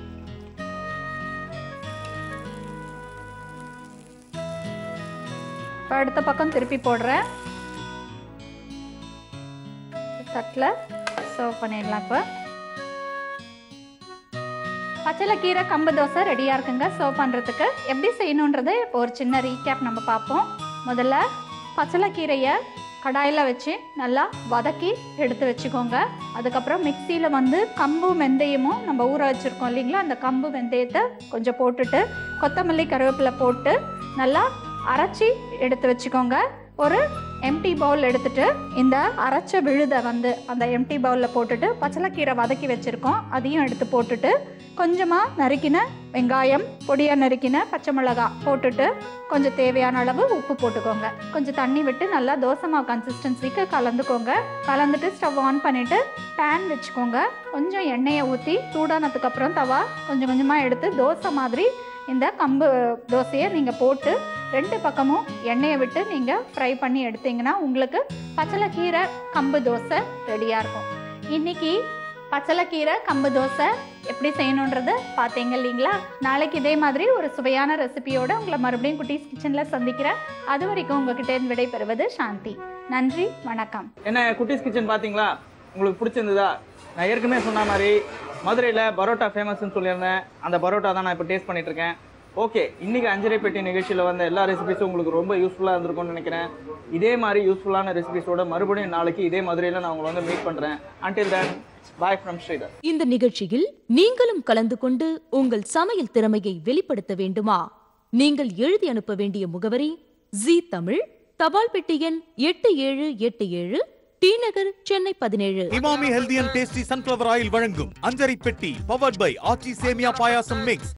இப்போ அடுத்த பக்கம் திருப்பி போடுறேன் தட்டில் சர்வ் பண்ணிடலாம் இப்போ பச்சளைக்கீரை கம்பு தோசை ரெடியாக இருக்குங்க சர்வ் பண்ணுறதுக்கு எப்படி செய்யணுன்றது இப்போ ஒரு சின்ன ரீகேப் நம்ம பார்ப்போம் முதல்ல பச்சளைக்கீரையை கடாயில் வச்சு நல்லா வதக்கி எடுத்து வச்சுக்கோங்க அதுக்கப்புறம் மிக்சியில் வந்து கம்பு வெந்தயமும் நம்ம ஊற வச்சுருக்கோம் இல்லைங்களா அந்த கம்பு வெந்தயத்தை கொஞ்சம் போட்டுட்டு கொத்தமல்லி கருவேப்பிலை போட்டு நல்லா அரைச்சி எடுத்து வச்சுக்கோங்க ஒரு எம்டி பவுல் எடுத்துட்டு இந்த அரைச்ச விழுதை வந்து அந்த எம்டி பவுலில் போட்டுட்டு பச்சளைக்கீரை வதக்கி வச்சுருக்கோம் அதையும் எடுத்து போட்டுட்டு கொஞ்சமாக நறுக்கின வெங்காயம் பொடியாக நறுக்கின பச்சை மிளகாய் போட்டுட்டு கொஞ்சம் தேவையான அளவு உப்பு போட்டுக்கோங்க கொஞ்சம் தண்ணி விட்டு நல்லா தோசை மாவு கன்சிஸ்டன்சிக்கு கலந்துக்கோங்க கலந்துட்டு ஸ்டவ் ஆன் பண்ணிவிட்டு பேன் வச்சுக்கோங்க கொஞ்சம் எண்ணெயை ஊற்றி சூடானதுக்கு அப்புறம் தவா கொஞ்சம் கொஞ்சமாக எடுத்து தோசை மாதிரி இந்த கம்பு தோசையை நீங்கள் போட்டு ரெண்டு பக்கமும் எண்ணெயை விட்டு நீங்கள் ஃப்ரை பண்ணி எடுத்தீங்கன்னா உங்களுக்கு பச்சளைக்கீரை கம்பு தோசை ரெடியாக இருக்கும் இன்னைக்கு பச்சளைக்கீரை கம்பு தோசை எப்படி செய்யணுன்றது பார்த்தீங்க இல்லைங்களா நாளைக்கு இதே மாதிரி ஒரு சுவையான ரெசிபியோட உங்களை மறுபடியும் குட்டீஸ் கிச்சனில் சந்திக்கிறேன் அது வரைக்கும் உங்ககிட்ட இருந்து விடைபெறுவது சாந்தி நன்றி வணக்கம் என்ன குட்டீஸ் கிச்சன் பார்த்தீங்களா உங்களுக்கு பிடிச்சிருந்ததா நான் ஏற்கனவே சொன்ன மாதிரி மதுரையில் பரோட்டா ஃபேமஸ்னு சொல்லியிருந்தேன் அந்த பரோட்டா தான் நான் இப்போ டேஸ்ட் பண்ணிட்டு இருக்கேன் ஓகே இன்னைக்கு அஞ்சரை பெட்டி நிகழ்ச்சியில் வந்த எல்லா ரெசிபிஸும் உங்களுக்கு ரொம்ப யூஸ்ஃபுல்லாக இருந்திருக்கும்னு நினைக்கிறேன் இதே மாதிரி யூஸ்ஃபுல்லான ரெசிபிஸோட மறுபடியும் நாளைக்கு இதே மதுரையில் நான் உங்களை வந்து மீட் பண்ணுறேன் until then bye from Sridhar இந்த நிகழ்ச்சியில் நீங்களும் கலந்து கொண்டு உங்கள் சமையல் திறமையை வெளிப்படுத்த வேண்டுமா நீங்கள் எழுதி அனுப்ப வேண்டிய முகவரி ஜி தமிழ் தபால் பெட்டி எண் எட்டு ஏழு எட்டு ஏழு டி நகர் சென்னை பதினேழு Emami healthy and tasty sunflower oil வழங்கும் அஞ்சரை பெட்டி பவர்ட் பை ஆச்சி சேமியா பாயாசம் மிக்ஸ்